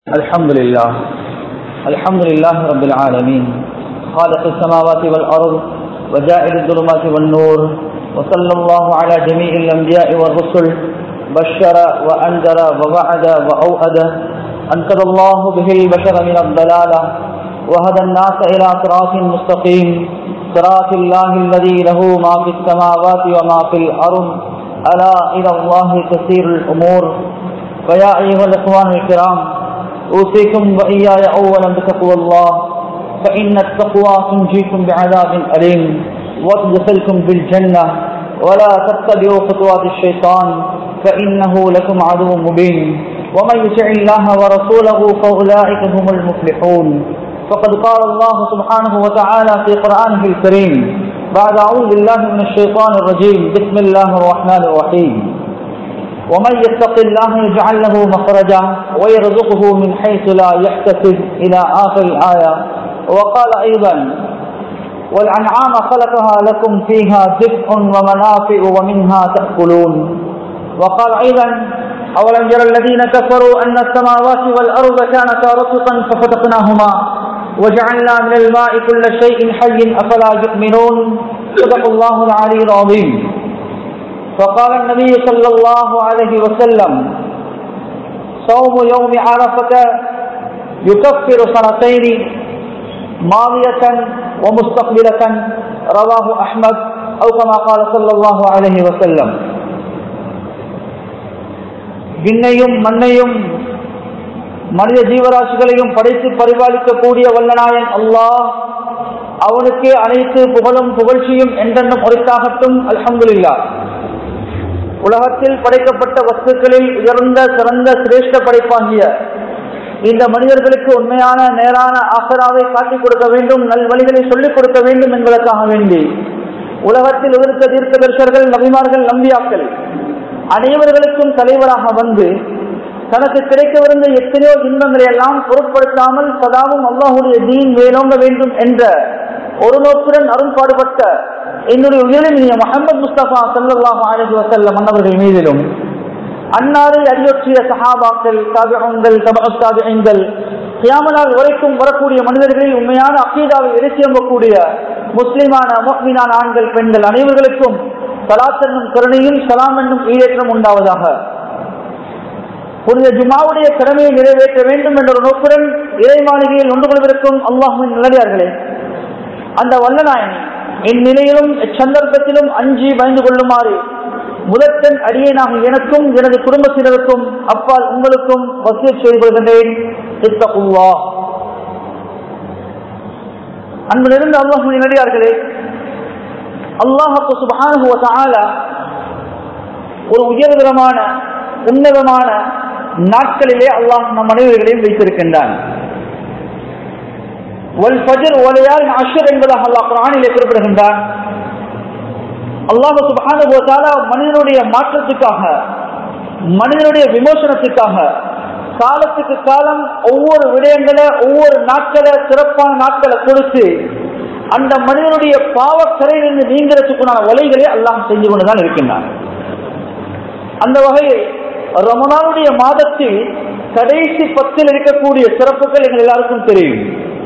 الحمد لله الحمد لله رب العالمين خالق السماوات والأرض وجاعل الظلمات والنور وصلى الله على جميع الأنبياء والرسل بشر وأنذر ووعد وأوعد أنقذ الله به البشر من الضلالة وهدى الناس إلى صراط مستقيم صراط الله الذي له ما في السماوات وما في الأرض ألا إلى الله تسير الأمور فيا أيها الإخوان الكرام أوصيكم وإياي أولا بتقوى الله فإن التقوى تنجيكم بعذاب أليم وتدخلكم بالجنة ولا تتبعوا خطوات الشيطان فإنه لكم عدو مبين ومن يطع الله ورسوله فأولئك هم المفلحون فقد قال الله سبحانه وتعالى في قرآنه الكريم بعد أعوذ بالله من الشيطان الرجيم بسم الله الرحمن الرحيم ومن يتق الله يجعل له مخرجا ويرزقه من حيث لا يحتسب إلى آخر الآية وقال أيضا والأنعام خلقها لكم فيها دفء ومنافع ومنها تأكلون وقال أيضا أولم يرى الذين كفروا أن السماوات والأرض كانتا رتقا ففتقناهما وجعلنا من الماء كل شيء حي أفلا يؤمنون صدق الله العلي العظيم فقال النبي صلى الله عليه وسلم صوم يوم عرفة يكفر سنتين ماضية ومستقبلة رواه أحمد أو كما قال صلى الله عليه وسلم விண்ணையும் மண்ணையும் மனித ஜீவராசிகளையும் படைத்து பரிபாலிக்கக்கூடிய வல்லநாயன் அல்லாஹ் அவனுக்கு அனைத்து புகழும் புகழ்ச்சியும் என்றென்றும் ஒருத்தாகட்டும் அல்ஹம்துலில்லா உலகத்தில் படைக்கப்பட்ட வஸ்துக்களில் உயர்ந்த சிறந்த சிரேஷ்ட படைப்பாகிய இந்த மனிதர்களுக்கு உண்மையான நேரான ஆசராவை காட்டிக் கொடுக்க வேண்டும் நல்வழிகளை சொல்லிக் கொடுக்க வேண்டும் என்பதற்காக வேண்டி உலகத்தில் உதிர்த்த தீர்க்கதர்ஷர்கள் நபிமார்கள் நம்பியாக்கள் அனைவர்களுக்கும் தலைவராக வந்து தனக்கு கிடைக்கவிருந்த எத்தனையோ இன்பங்களை எல்லாம் பொருட்படுத்தாமல் சதாவும் அல்லாஹுடைய தீன் மேலோங்க வேண்டும் என்ற ஒரு நோக்குடன் அருண்பாடுபட்ட என்னுடைய உயிரினிய முகமது முஸ்தபா சல்லாஹ் அலஹி வசல்லம் மன்னவர்கள் மீதிலும் அன்னாரை அறிவற்றிய சஹாபாக்கள் தாபியங்கள் தபாபியங்கள் கியாமனால் வரைக்கும் வரக்கூடிய மனிதர்களில் உண்மையான அக்கீதாவை இறைச்சியம்பக்கூடிய முஸ்லிமான மோக்மீனான ஆண்கள் பெண்கள் அனைவர்களுக்கும் சலாத் என்னும் கருணையும் சலாம் என்னும் ஈடேற்றம் உண்டாவதாக புனித ஜுமாவுடைய கடமையை நிறைவேற்ற வேண்டும் என்ற ஒரு நோக்குடன் இறை மாளிகையில் ஒன்று கொள்வதற்கும் அல்லாஹுவின் நிலையார்களே அந்த வல்லநாயனி இந்நிலையிலும் சந்தர்ப்பத்திலும் அஞ்சி பயந்து கொள்ளுமாறு முதற்கண் அடியேனாக எனக்கும் எனது குடும்பத்தினருக்கும் அப்பால் உங்களுக்கும் வசிய செய்து கொள்கின்றேன் அன்பு நிறைந்த அல்லாஹுவின் நடிகார்களே அல்லாஹு சுபானுவ ஒரு உயர்தரமான உன்னதமான நாட்களிலே அல்லாஹ் நம் அனைவர்களையும் வைத்திருக்கின்றான் என்பதாக அல்லாஹ் குரானிலே குறிப்பிடுகின்றான் அல்லாஹு சுபானுவத்தால மனிதனுடைய மாற்றத்துக்காக மனிதனுடைய விமோசனத்துக்காக காலத்துக்கு காலம் ஒவ்வொரு விடயங்களை ஒவ்வொரு நாட்களை சிறப்பான நாட்களை கொடுத்து அந்த மனிதனுடைய பாவக்கரையிலிருந்து நீங்கிறதுக்குண்டான வலைகளை அல்லாம் செஞ்சு கொண்டுதான் இருக்கின்றான் அந்த வகையில் ரமணானுடைய மாதத்தில் கடைசி பத்தில் இருக்கக்கூடிய சிறப்புகள் எங்கள் எல்லாருக்கும் தெரியும்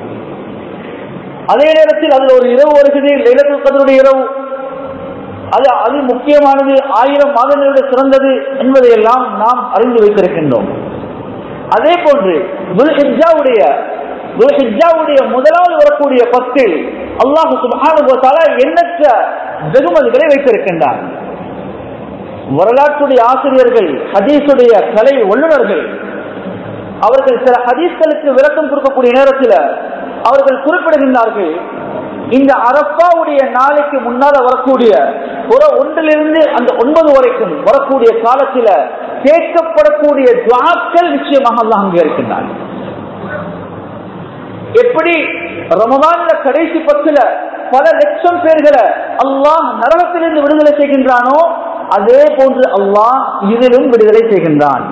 அதே நேரத்தில் அதில் ஒரு இரவு வருகிறது லைலத்துல் கதருடைய இரவு அது அது முக்கியமானது ஆயிரம் மாதங்களுடைய சிறந்தது என்பதையெல்லாம் நாம் அறிந்து வைத்திருக்கின்றோம் அதே போன்று துல்ஹிஜாவுடைய துல்ஹிஜாவுடைய முதலாவது வரக்கூடிய பத்தில் அல்லாஹு சுபானுபத்தால எண்ணற்ற வெகுமதிகளை வைத்திருக்கின்றார் வரலாற்றுடைய ஆசிரியர்கள் ஹதீஸுடைய கலை வல்லுநர்கள் அவர்கள் சில ஹதீஸ்களுக்கு விளக்கம் கொடுக்கக்கூடிய நேரத்தில் அவர்கள் குறிப்பிடுகின்றார்கள் இந்த அரப்பாவுடைய நாளைக்கு முன்னால வரக்கூடிய ஒரு ஒன்றிலிருந்து அந்த ஒன்பது வரைக்கும் வரக்கூடிய காலத்தில் கேட்கப்படக்கூடிய துவாக்கள் நிச்சயமாக அல்ல அங்கே இருக்கின்றார் எப்படி ரமதான்ல கடைசி பத்துல பல லட்சம் பேர்களை அல்லாஹ் நரகத்திலிருந்து விடுதலை செய்கின்றானோ அதே போன்று அல்லாஹ் இதிலும் விடுதலை செய்கின்றான்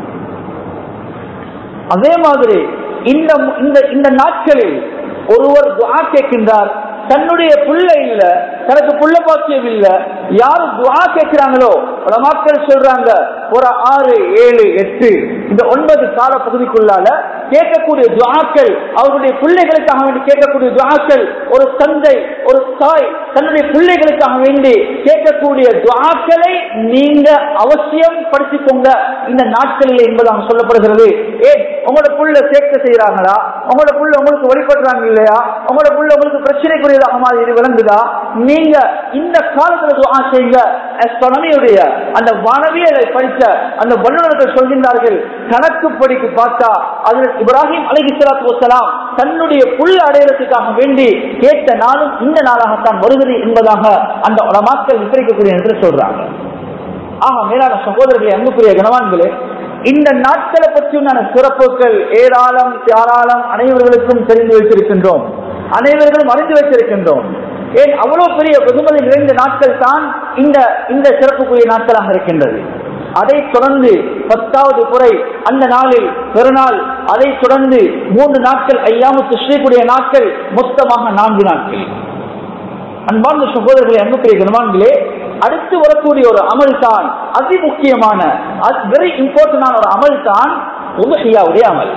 அதே மாதிரி இந்த இந்த இந்த நாட்களில் ஒருவர் துவா கேட்கின்றார் தன்னுடைய பிள்ளையில தனக்கு புள்ள பாக்கியம் இல்ல யாரு துவா கேட்கிறாங்களோ மக்கள் சொல்றாங்க ஒரு ஆறு ஏழு எட்டு இந்த ஒன்பது கால பகுதிக்குள்ளால கேட்கக்கூடிய துவாக்கள் அவருடைய பிள்ளைகளுக்காக வேண்டி கேட்கக்கூடிய துவாக்கள் ஒரு தந்தை ஒரு தாய் தன்னுடைய பிள்ளைகளுக்காக வேண்டி கேட்கக்கூடிய துவாக்களை நீங்க அவசியம் படுத்திக்கோங்க இந்த நாட்களில் என்பதாக சொல்லப்படுகிறது ஏன் உங்களோட புள்ள சேர்க்க செய்யறாங்களா உங்களோட புள்ள உங்களுக்கு வழிபடுறாங்க இல்லையா உங்களோட புள்ள உங்களுக்கு பிரச்சனைக்குரியதாக மாதிரி இது விளங்குதா நீங்க இந்த காலத்துல துவா செய்யுங்க அஸ்ட்ரானமியுடைய அந்த வானவியலை படித்த அந்த வல்லுநர்கள் சொல்கின்றார்கள் கணக்குப்படிக்கு பார்த்தா அதில் இப்ராஹிம் அலி சலாத்து வசலாம் தன்னுடைய புல் அடையாளத்துக்காக வேண்டி கேட்ட நாளும் இந்த நாளாகத்தான் வருகிறது என்பதாக அந்த உலமாக்கள் விசாரிக்கக்கூடிய என்று சொல்றாங்க ஆக மேலான சகோதரர்களை அன்புக்குரிய கனவான்களே இந்த நாட்களை பற்றியுண்டான சிறப்புகள் ஏராளம் தாராளம் அனைவர்களுக்கும் தெரிந்து வைத்திருக்கின்றோம் அனைவர்களும் அறிந்து வைத்திருக்கின்றோம் ஏன் அவ்வளவு பெரிய வெகுமதி நிறைந்த நாட்கள் தான் இந்த இந்த சிறப்புக்குரிய நாட்களாக இருக்கின்றது அதை தொடர்ந்து பத்தாவது குறை அந்த நாளில் பெருநாள் அதை தொடர்ந்து மூன்று நாட்கள் ஐயாமுத்து ஸ்ரீக்குடைய நாட்கள் மொத்தமாக நான்கு நாட்கள் அன்பார்ந்த சகோதரர்களை அன்புக்குரிய கனவான்களே அடுத்து வரக்கூடிய ஒரு அமல் தான் அதி முக்கியமான வெரி இம்பார்ட்டன்டான ஒரு அமல் தான் உபஹியாவுடைய அமல்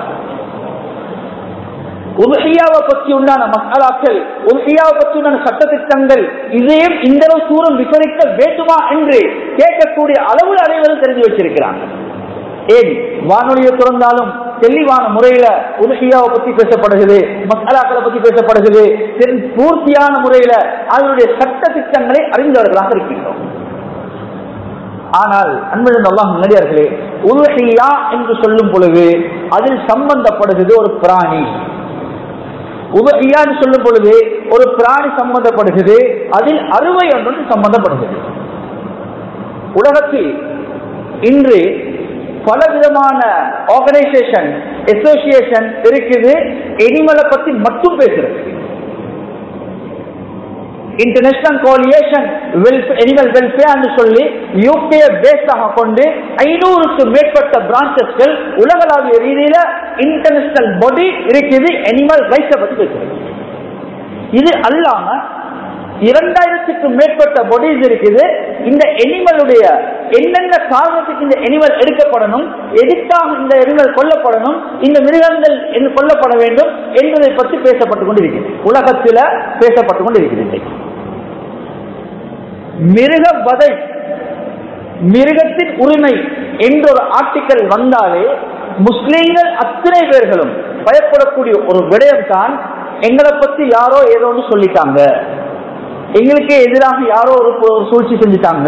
உபஹியாவை பற்றி உண்டான மசாலாக்கள் உபஹியாவை பற்றி உண்டான சட்டத்திட்டங்கள் இதையும் இந்த அளவு தூரம் விவரிக்க வேண்டுமா என்று கேட்கக்கூடிய அளவில் அனைவரும் தெரிஞ்சு வச்சிருக்கிறாங்க ஏன் வானொலியை திறந்தாலும் தெளிவான முறையில உலகியாவை பத்தி பேசப்படுகிறது மசாலாக்களை பத்தி பேசப்படுகிறது பூர்த்தியான முறையில அதனுடைய சட்ட திட்டங்களை அறிந்தவர்களாக இருக்கின்றோம் ஆனால் அன்பழன் அல்லாஹ் நடிகர்களே உலகியா என்று சொல்லும் பொழுது அதில் சம்பந்தப்படுகிறது ஒரு பிராணி உபகியான்னு சொல்லும் பொழுது ஒரு பிராணி சம்பந்தப்படுகிறது அதில் அறுவை ஒன்று சம்பந்தப்படுகிறது உலகத்தில் இன்று பல விதமான ஆர்கனைசேஷன் அசோசியேஷன் இருக்குது எனிமலை பத்தி மட்டும் பேசுறது இன்டர்நேஷனல் கோலியேஷன் எனிமல் வெல்ஃபேர் சொல்லி யூகே பேஸாக கொண்டு ஐநூறுக்கு மேற்பட்ட பிரான்சஸ்கள் உலகளாவிய ரீதியில இன்டர்நேஷனல் பாடி இருக்குது எனிமல் ரைட்ஸை பத்தி பேசுறது இது அல்லாம இரண்டாயிரத்துக்கு மேற்பட்ட பொடிஸ் இருக்குது இந்த எனிமலுடைய என்னென்ன காரணத்துக்கு இந்த எனிமல் எடுக்கப்படணும் எதுக்காக இந்த எனிமல் கொல்லப்படணும் இந்த மிருகங்கள் கொல்லப்பட வேண்டும் என்பதை பற்றி பேசப்பட்டுக் கொண்டிருக்கிறது உலகத்தில் பேசப்பட்டுக் கொண்டிருக்கிறது மிருக வதை மிருகத்தின் உரிமை என்ற ஒரு ஆர்டிக்கல் வந்தாலே முஸ்லீம்கள் அத்தனை பேர்களும் பயப்படக்கூடிய ஒரு விடயம் தான் எங்களை பத்தி யாரோ ஏதோ ஒன்று சொல்லிட்டாங்க எங்களுக்கு எதிராக யாரோ ஒரு ஒரு சூழ்ச்சி செஞ்சுட்டாங்க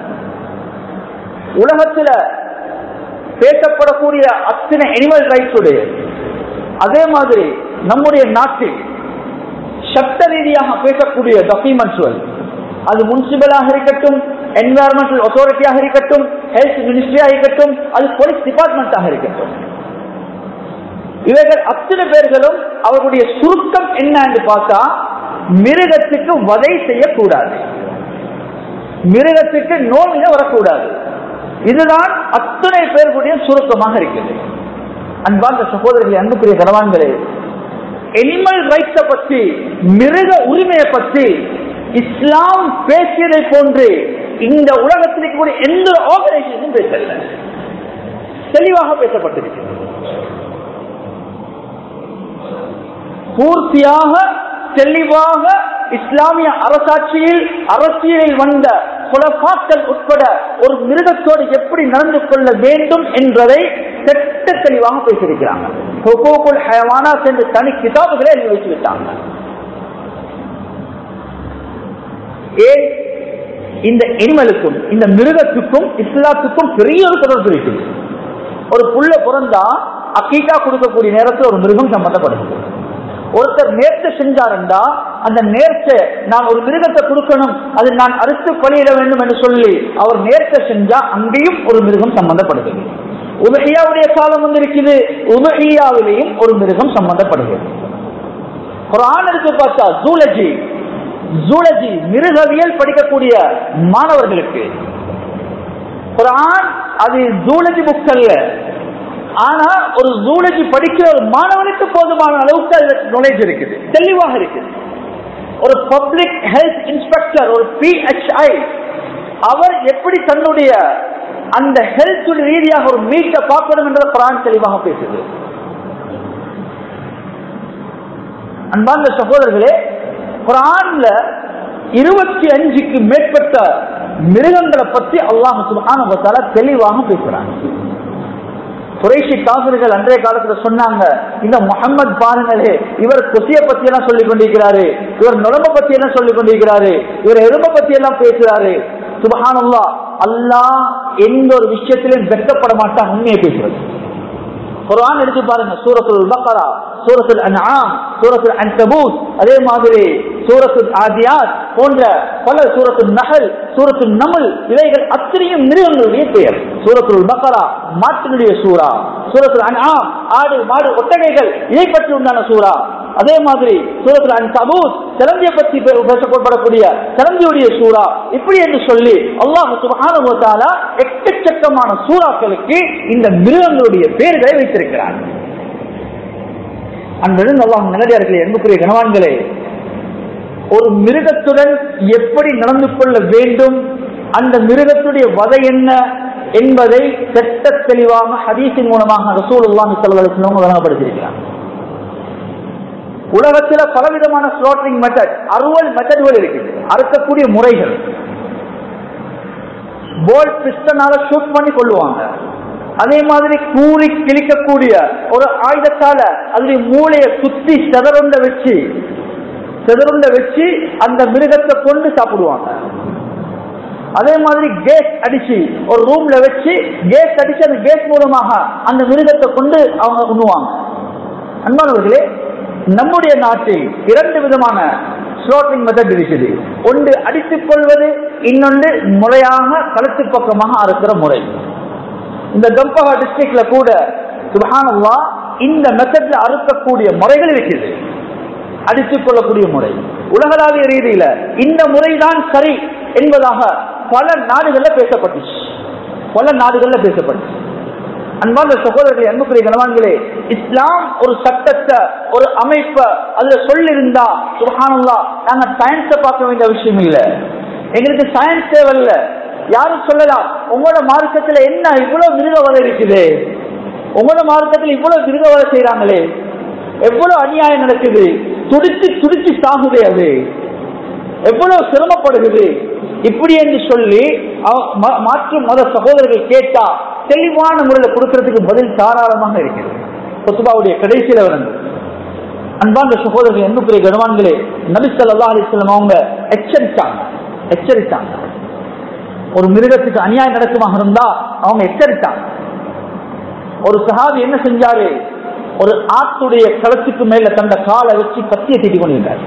உலகத்துல பேசப்படக்கூடிய அத்தனை அனிமல் ரைட்ஸ் உடைய அதே மாதிரி நம்முடைய நாட்டில் சட்ட ரீதியாக பேசக்கூடிய டாக்குமெண்ட்ஸ்கள் அது முனிசிபலாக இருக்கட்டும் என்வாரன்மெண்டல் அத்தாரிட்டியாக இருக்கட்டும் ஹெல்த் மினிஸ்ட்ரியாக இருக்கட்டும் அது போலீஸ் டிபார்ட்மெண்டாக இருக்கட்டும் இவர்கள் அத்தனை பேர்களும் அவர்களுடைய சுருக்கம் என்ன என்று பார்த்தா மிருகத்துக்கு வதை செய்யக்கூடாது மிருகத்துக்கு நோய் வரக்கூடாது இதுதான் அத்தனை பேர்களுடைய சுருக்கமாக இருக்கிறது அன்பார்ந்த சகோதரர்களை அன்புக்குரிய கனவான்களே எனிமல் ரைட்ஸை பற்றி மிருக உரிமையை பற்றி இஸ்லாம் பேசியதை போன்று இந்த உலகத்தில் இருக்கக்கூடிய எந்த ஆர்கனைசேஷனும் பேசல தெளிவாக பேசப்பட்டிருக்கிறது பூர்த்தியாக தெளிவாக இஸ்லாமிய அரசாட்சியில் அரசியலில் வந்த குலபாக்கள் உட்பட ஒரு மிருகத்தோடு எப்படி நடந்து கொள்ள வேண்டும் என்பதை திட்ட தெளிவாக பேசியிருக்கிறாங்க ஹயவானா சென்று தனி கிதாபுகளை எழுதி வச்சு விட்டாங்க ஏன் இந்த எனிமலுக்கும் இந்த மிருகத்துக்கும் இஸ்லாத்துக்கும் பெரிய ஒரு தொடர்பு இருக்குது ஒரு புள்ள பிறந்தா அக்கீக்கா கொடுக்கக்கூடிய நேரத்தில் ஒரு மிருகம் சம்பந்தப்படுகிறது ஒருத்தர் நேர்த்த செஞ்சாருண்டா அந்த நேர்த்த நான் ஒரு மிருகத்தை கொடுக்கணும் அது நான் அறுத்து பலியிட வேண்டும் என்று சொல்லி அவர் நேர்த்த செஞ்சா அங்கேயும் ஒரு மிருகம் சம்பந்தப்படுகிறது உபஹியாவுடைய காலம் வந்து இருக்குது உபஹியாவிலேயும் ஒரு மிருகம் சம்பந்தப்படுகிறது குரான் எடுத்து பார்த்தா ஜூலஜி ஜூலஜி மிருகவியல் படிக்கக்கூடிய மாணவர்களுக்கு குரான் அது ஜூலஜி புக் அல்ல ஆனா ஒரு ஜூலஜி படிக்கிற ஒரு மாணவனுக்கு போதுமான அளவுக்கு அதுல நாலேஜ் இருக்குது தெளிவாக இருக்குது ஒரு பப்ளிக் ஹெல்த் இன்ஸ்பெக்டர் ஒரு பிஹெச்ஐ அவர் எப்படி தன்னுடைய அந்த ஹெல்த் ரீதியாக ஒரு மீட்டை பார்க்கணும் என்ற குரான் தெளிவாக பேசுது அன்பார்ந்த சகோதரர்களே குரான்ல இருபத்தி அஞ்சுக்கு மேற்பட்ட மிருகங்களை பற்றி அல்லாஹ் சுபான தெளிவாக பேசுறாங்க குறைஷி காசர்கள் அன்றைய காலத்துல சொன்னாங்க இந்த முகமது பாருங்களே இவர் குசிய பத்தி எல்லாம் சொல்லிக் கொண்டிருக்கிறாரு இவர் நுழம்ப பத்தி எல்லாம் சொல்லிக் கொண்டிருக்கிறாரு இவர் எறும்ப பத்தி எல்லாம் பேசுறாரு சுபஹானல்லா அல்லாஹ் எந்த ஒரு விஷயத்திலும் வெட்டப்பட மாட்டான் உண்மையை பேசுறது குரான் எடுத்து பாருங்க சூரத்துல் பக்கரா சூரத்துல் அன்ஆம் சூரத்துல் அன்கபூத் அதே மாதிரி சூரத்துல் ஆதியாத் போன்ற பல சூரத்துல் நஹல் சூரத்துல் நமல் இவைகள் அத்தனையும் மிருகங்களுடைய பெயர் சூரத்துல் பக்கரா மாட்டினுடைய சூறா சூரத்துல் அன்ஆம் ஆடு மாடு ஒட்டகைகள் இதை பற்றி உண்டான சூறா அதே மாதிரி சூரத்துல அன்கபூத் சிலந்தியை பற்றி பேசப்படக்கூடிய சிலந்தியுடைய சூறா இப்படி என்று சொல்லி அல்லாஹ் சுபஹானஹு வ தஆலா எக்கச்சக்கமான சூறாக்களுக்கு இந்த மிருகங்களுடைய பெயர்களை வைத்திருக்கிறார் அன்பிருந்து அல்லாஹ் நல்லடியார்களே அன்புக்குரிய கனவான்களே ஒரு மிருகத்துடன் எப்படி நடந்து கொள்ள வேண்டும் அந்த மிருகத்துடைய வதை என்ன என்பதை செட்ட தெளிவாக ஹதீஸின் மூலமாக ரசூலுல்லாஹி ஸல்லல்லாஹு அலைஹி வஸல்லம் வழங்கப்படுத்தியிருக்கிறார் உலகத்துல பலவிதமான ஸ்லாட்டரிங் மெத்தட் அறுவல் மெத்தட்கள் இருக்குது அறுக்கக்கூடிய முறைகள் போல் பிஸ்டனால ஷூட் பண்ணி கொள்ளுவாங்க அதே மாதிரி கூறி கிழிக்கக்கூடிய ஒரு ஆயுதத்தால அதனுடைய மூளையை குத்தி செதறுண்ட வச்சு செதறுண்ட வச்சு அந்த மிருகத்தை கொண்டு சாப்பிடுவாங்க அதே மாதிரி கேஸ் அடிச்சு ஒரு ரூம்ல வச்சு கேஸ் அடிச்சு அந்த கேஸ் மூலமாக அந்த மிருகத்தை கொண்டு அவங்க உண்ணுவாங்க அன்பானவர்களே நம்முடைய நாட்டில் இரண்டு விதமான ஸ்லோட்டிங் மெத்தட் இருக்குது ஒன்று அடித்துக் கொள்வது இன்னொன்று முறையாக கழுத்து பக்கமாக அறுக்கிற முறை இந்த கம்பஹா டிஸ்ட்ரிக்ட்ல கூட சுபஹானல்லா இந்த மெத்தட்ல அறுக்கக்கூடிய முறைகள் இருக்குது அடித்துக் கொள்ளக்கூடிய முறை உலகளாவிய ரீதியில இந்த முறைதான் சரி என்பதாக பல நாடுகள்ல பேசப்பட்டுச்சு பல நாடுகள்ல பேசப்பட்டுச்சு அன்பான சகோதரர்களே அன்புக்குரிய கனவான்களே இஸ்லாம் ஒரு சட்டத்தை ஒரு அமைப்பை அதுல சொல்லிருந்தா சுபஹானல்லா நாங்க சயின்ஸை பார்க்க வேண்டிய விஷயம் இல்ல எங்களுக்கு சயின்ஸ் தேவையில்ல யாரும் சொல்லலாம் உங்களோட மார்க்கத்துல என்ன இவ்வளவு மிருகவதை இருக்குது உங்களோட மார்க்கத்துல இவ்வளவு மிருகவதை செய்யறாங்களே எவ்வளவு அநியாயம் நடக்குது துடிச்சு துடிச்சு சாகுதே அது எவ்வளவு சிரமப்படுகிறது இப்படி என்று சொல்லி மாற்று மத சகோதரர்கள் கேட்டா தெளிவான முறையில் கொடுக்கறதுக்கு பதில் தாராளமாக இருக்கிறது கொத்துபாவுடைய கடைசியில வந்து அன்பாந்த சகோதரர்கள் அன்புக்குரிய கனவான்களே நபிசல்லா அலிஸ்லாம் அவங்க எச்சரித்தாங்க எச்சரித்தாங்க ஒரு மிருகத்துக்கு அநியாயம் நடக்குமாக இருந்தா அவங்க எச்சரித்தாங்க ஒரு சஹாபி என்ன செஞ்சாரு ஒரு ஆட்டுடைய களத்துக்கு மேல தந்த காலை வச்சு கத்திய தீட்டி கொண்டிருந்தார்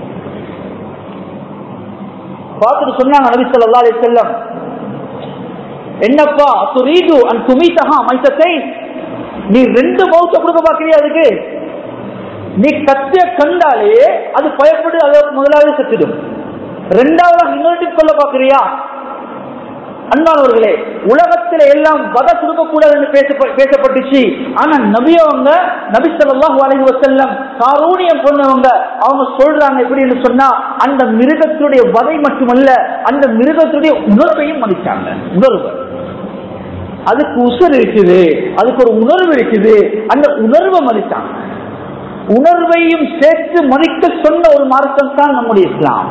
பார்த்துட்டு சொன்னாங்க நபி சொல்லா அலி செல்லம் என்னப்பா துரீது அன் துமிதஹா மைசத்தை நீ ரெண்டு மௌத்த கொடுக்க பாக்குறியா அதுக்கு நீ கத்திய கண்டாலே அது பயப்படு அதை முதலாவது செத்துடும் ரெண்டாவது இன்னொரு கொள்ள பாக்குறியா அன்பானவர்களே உலகத்துல எல்லாம் வத கொடுக்கக்கூடாது என்று பேசப்பட்டுச்சு ஆனா நபியவங்க நபி சொல்லாஹு அலைஹி வசல்லம் காரூணியம் பண்ணவங்க அவங்க சொல்றாங்க எப்படின்னு சொன்னா அந்த மிருகத்துடைய வதை மட்டுமல்ல அந்த மிருகத்துடைய உணர்வையும் மதிச்சாங்க உணர்வு அதுக்கு உசர் இருக்குது அதுக்கு ஒரு உணர்வு இருக்குது அந்த உணர்வை மதித்தாங்க உணர்வையும் சேர்த்து மதிக்க சொன்ன ஒரு மார்க்கம் தான் நம்முடைய இஸ்லாம்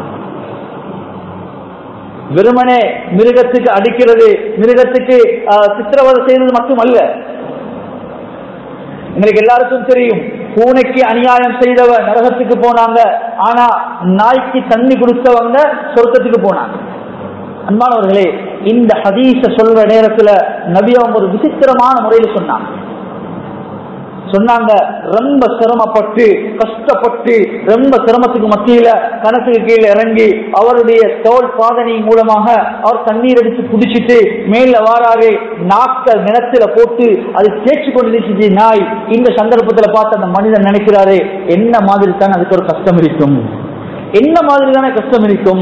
வெறுமனே மிருகத்துக்கு அடிக்கிறது மிருகத்துக்கு சித்திரவதை செய்வது மட்டுமல்ல எங்களுக்கு எல்லாருக்கும் தெரியும் பூனைக்கு அநியாயம் செய்தவ நரகத்துக்கு போனாங்க ஆனா நாய்க்கு தண்ணி கொடுத்தவங்க சொர்க்கத்துக்கு போனாங்க அன்பானவர்களே இந்த ஹதீஸ சொல்ற நேரத்துல நபி அவங்க ஒரு விசித்திரமான முறையில் சொன்னாங்க சொன்னாங்க ரொம்ப சிரமப்பட்டு கஷ்டப்பட்டு ரொம்ப சிரமத்துக்கு மத்தியில கணக்குக்கு கீழே இறங்கி அவருடைய தோல் பாதனை மூலமாக அவர் தண்ணீர் அடிச்சு குடிச்சிட்டு மேல வாராரு நாக்க நிலத்துல போட்டு அது தேய்ச்சி கொண்டு நாய் இந்த சந்தர்ப்பத்துல பார்த்து அந்த மனிதன் நினைக்கிறாரு என்ன மாதிரி தான் அதுக்கு ஒரு கஷ்டம் இருக்கும் என்ன மாதிரி தானே கஷ்டம் இருக்கும்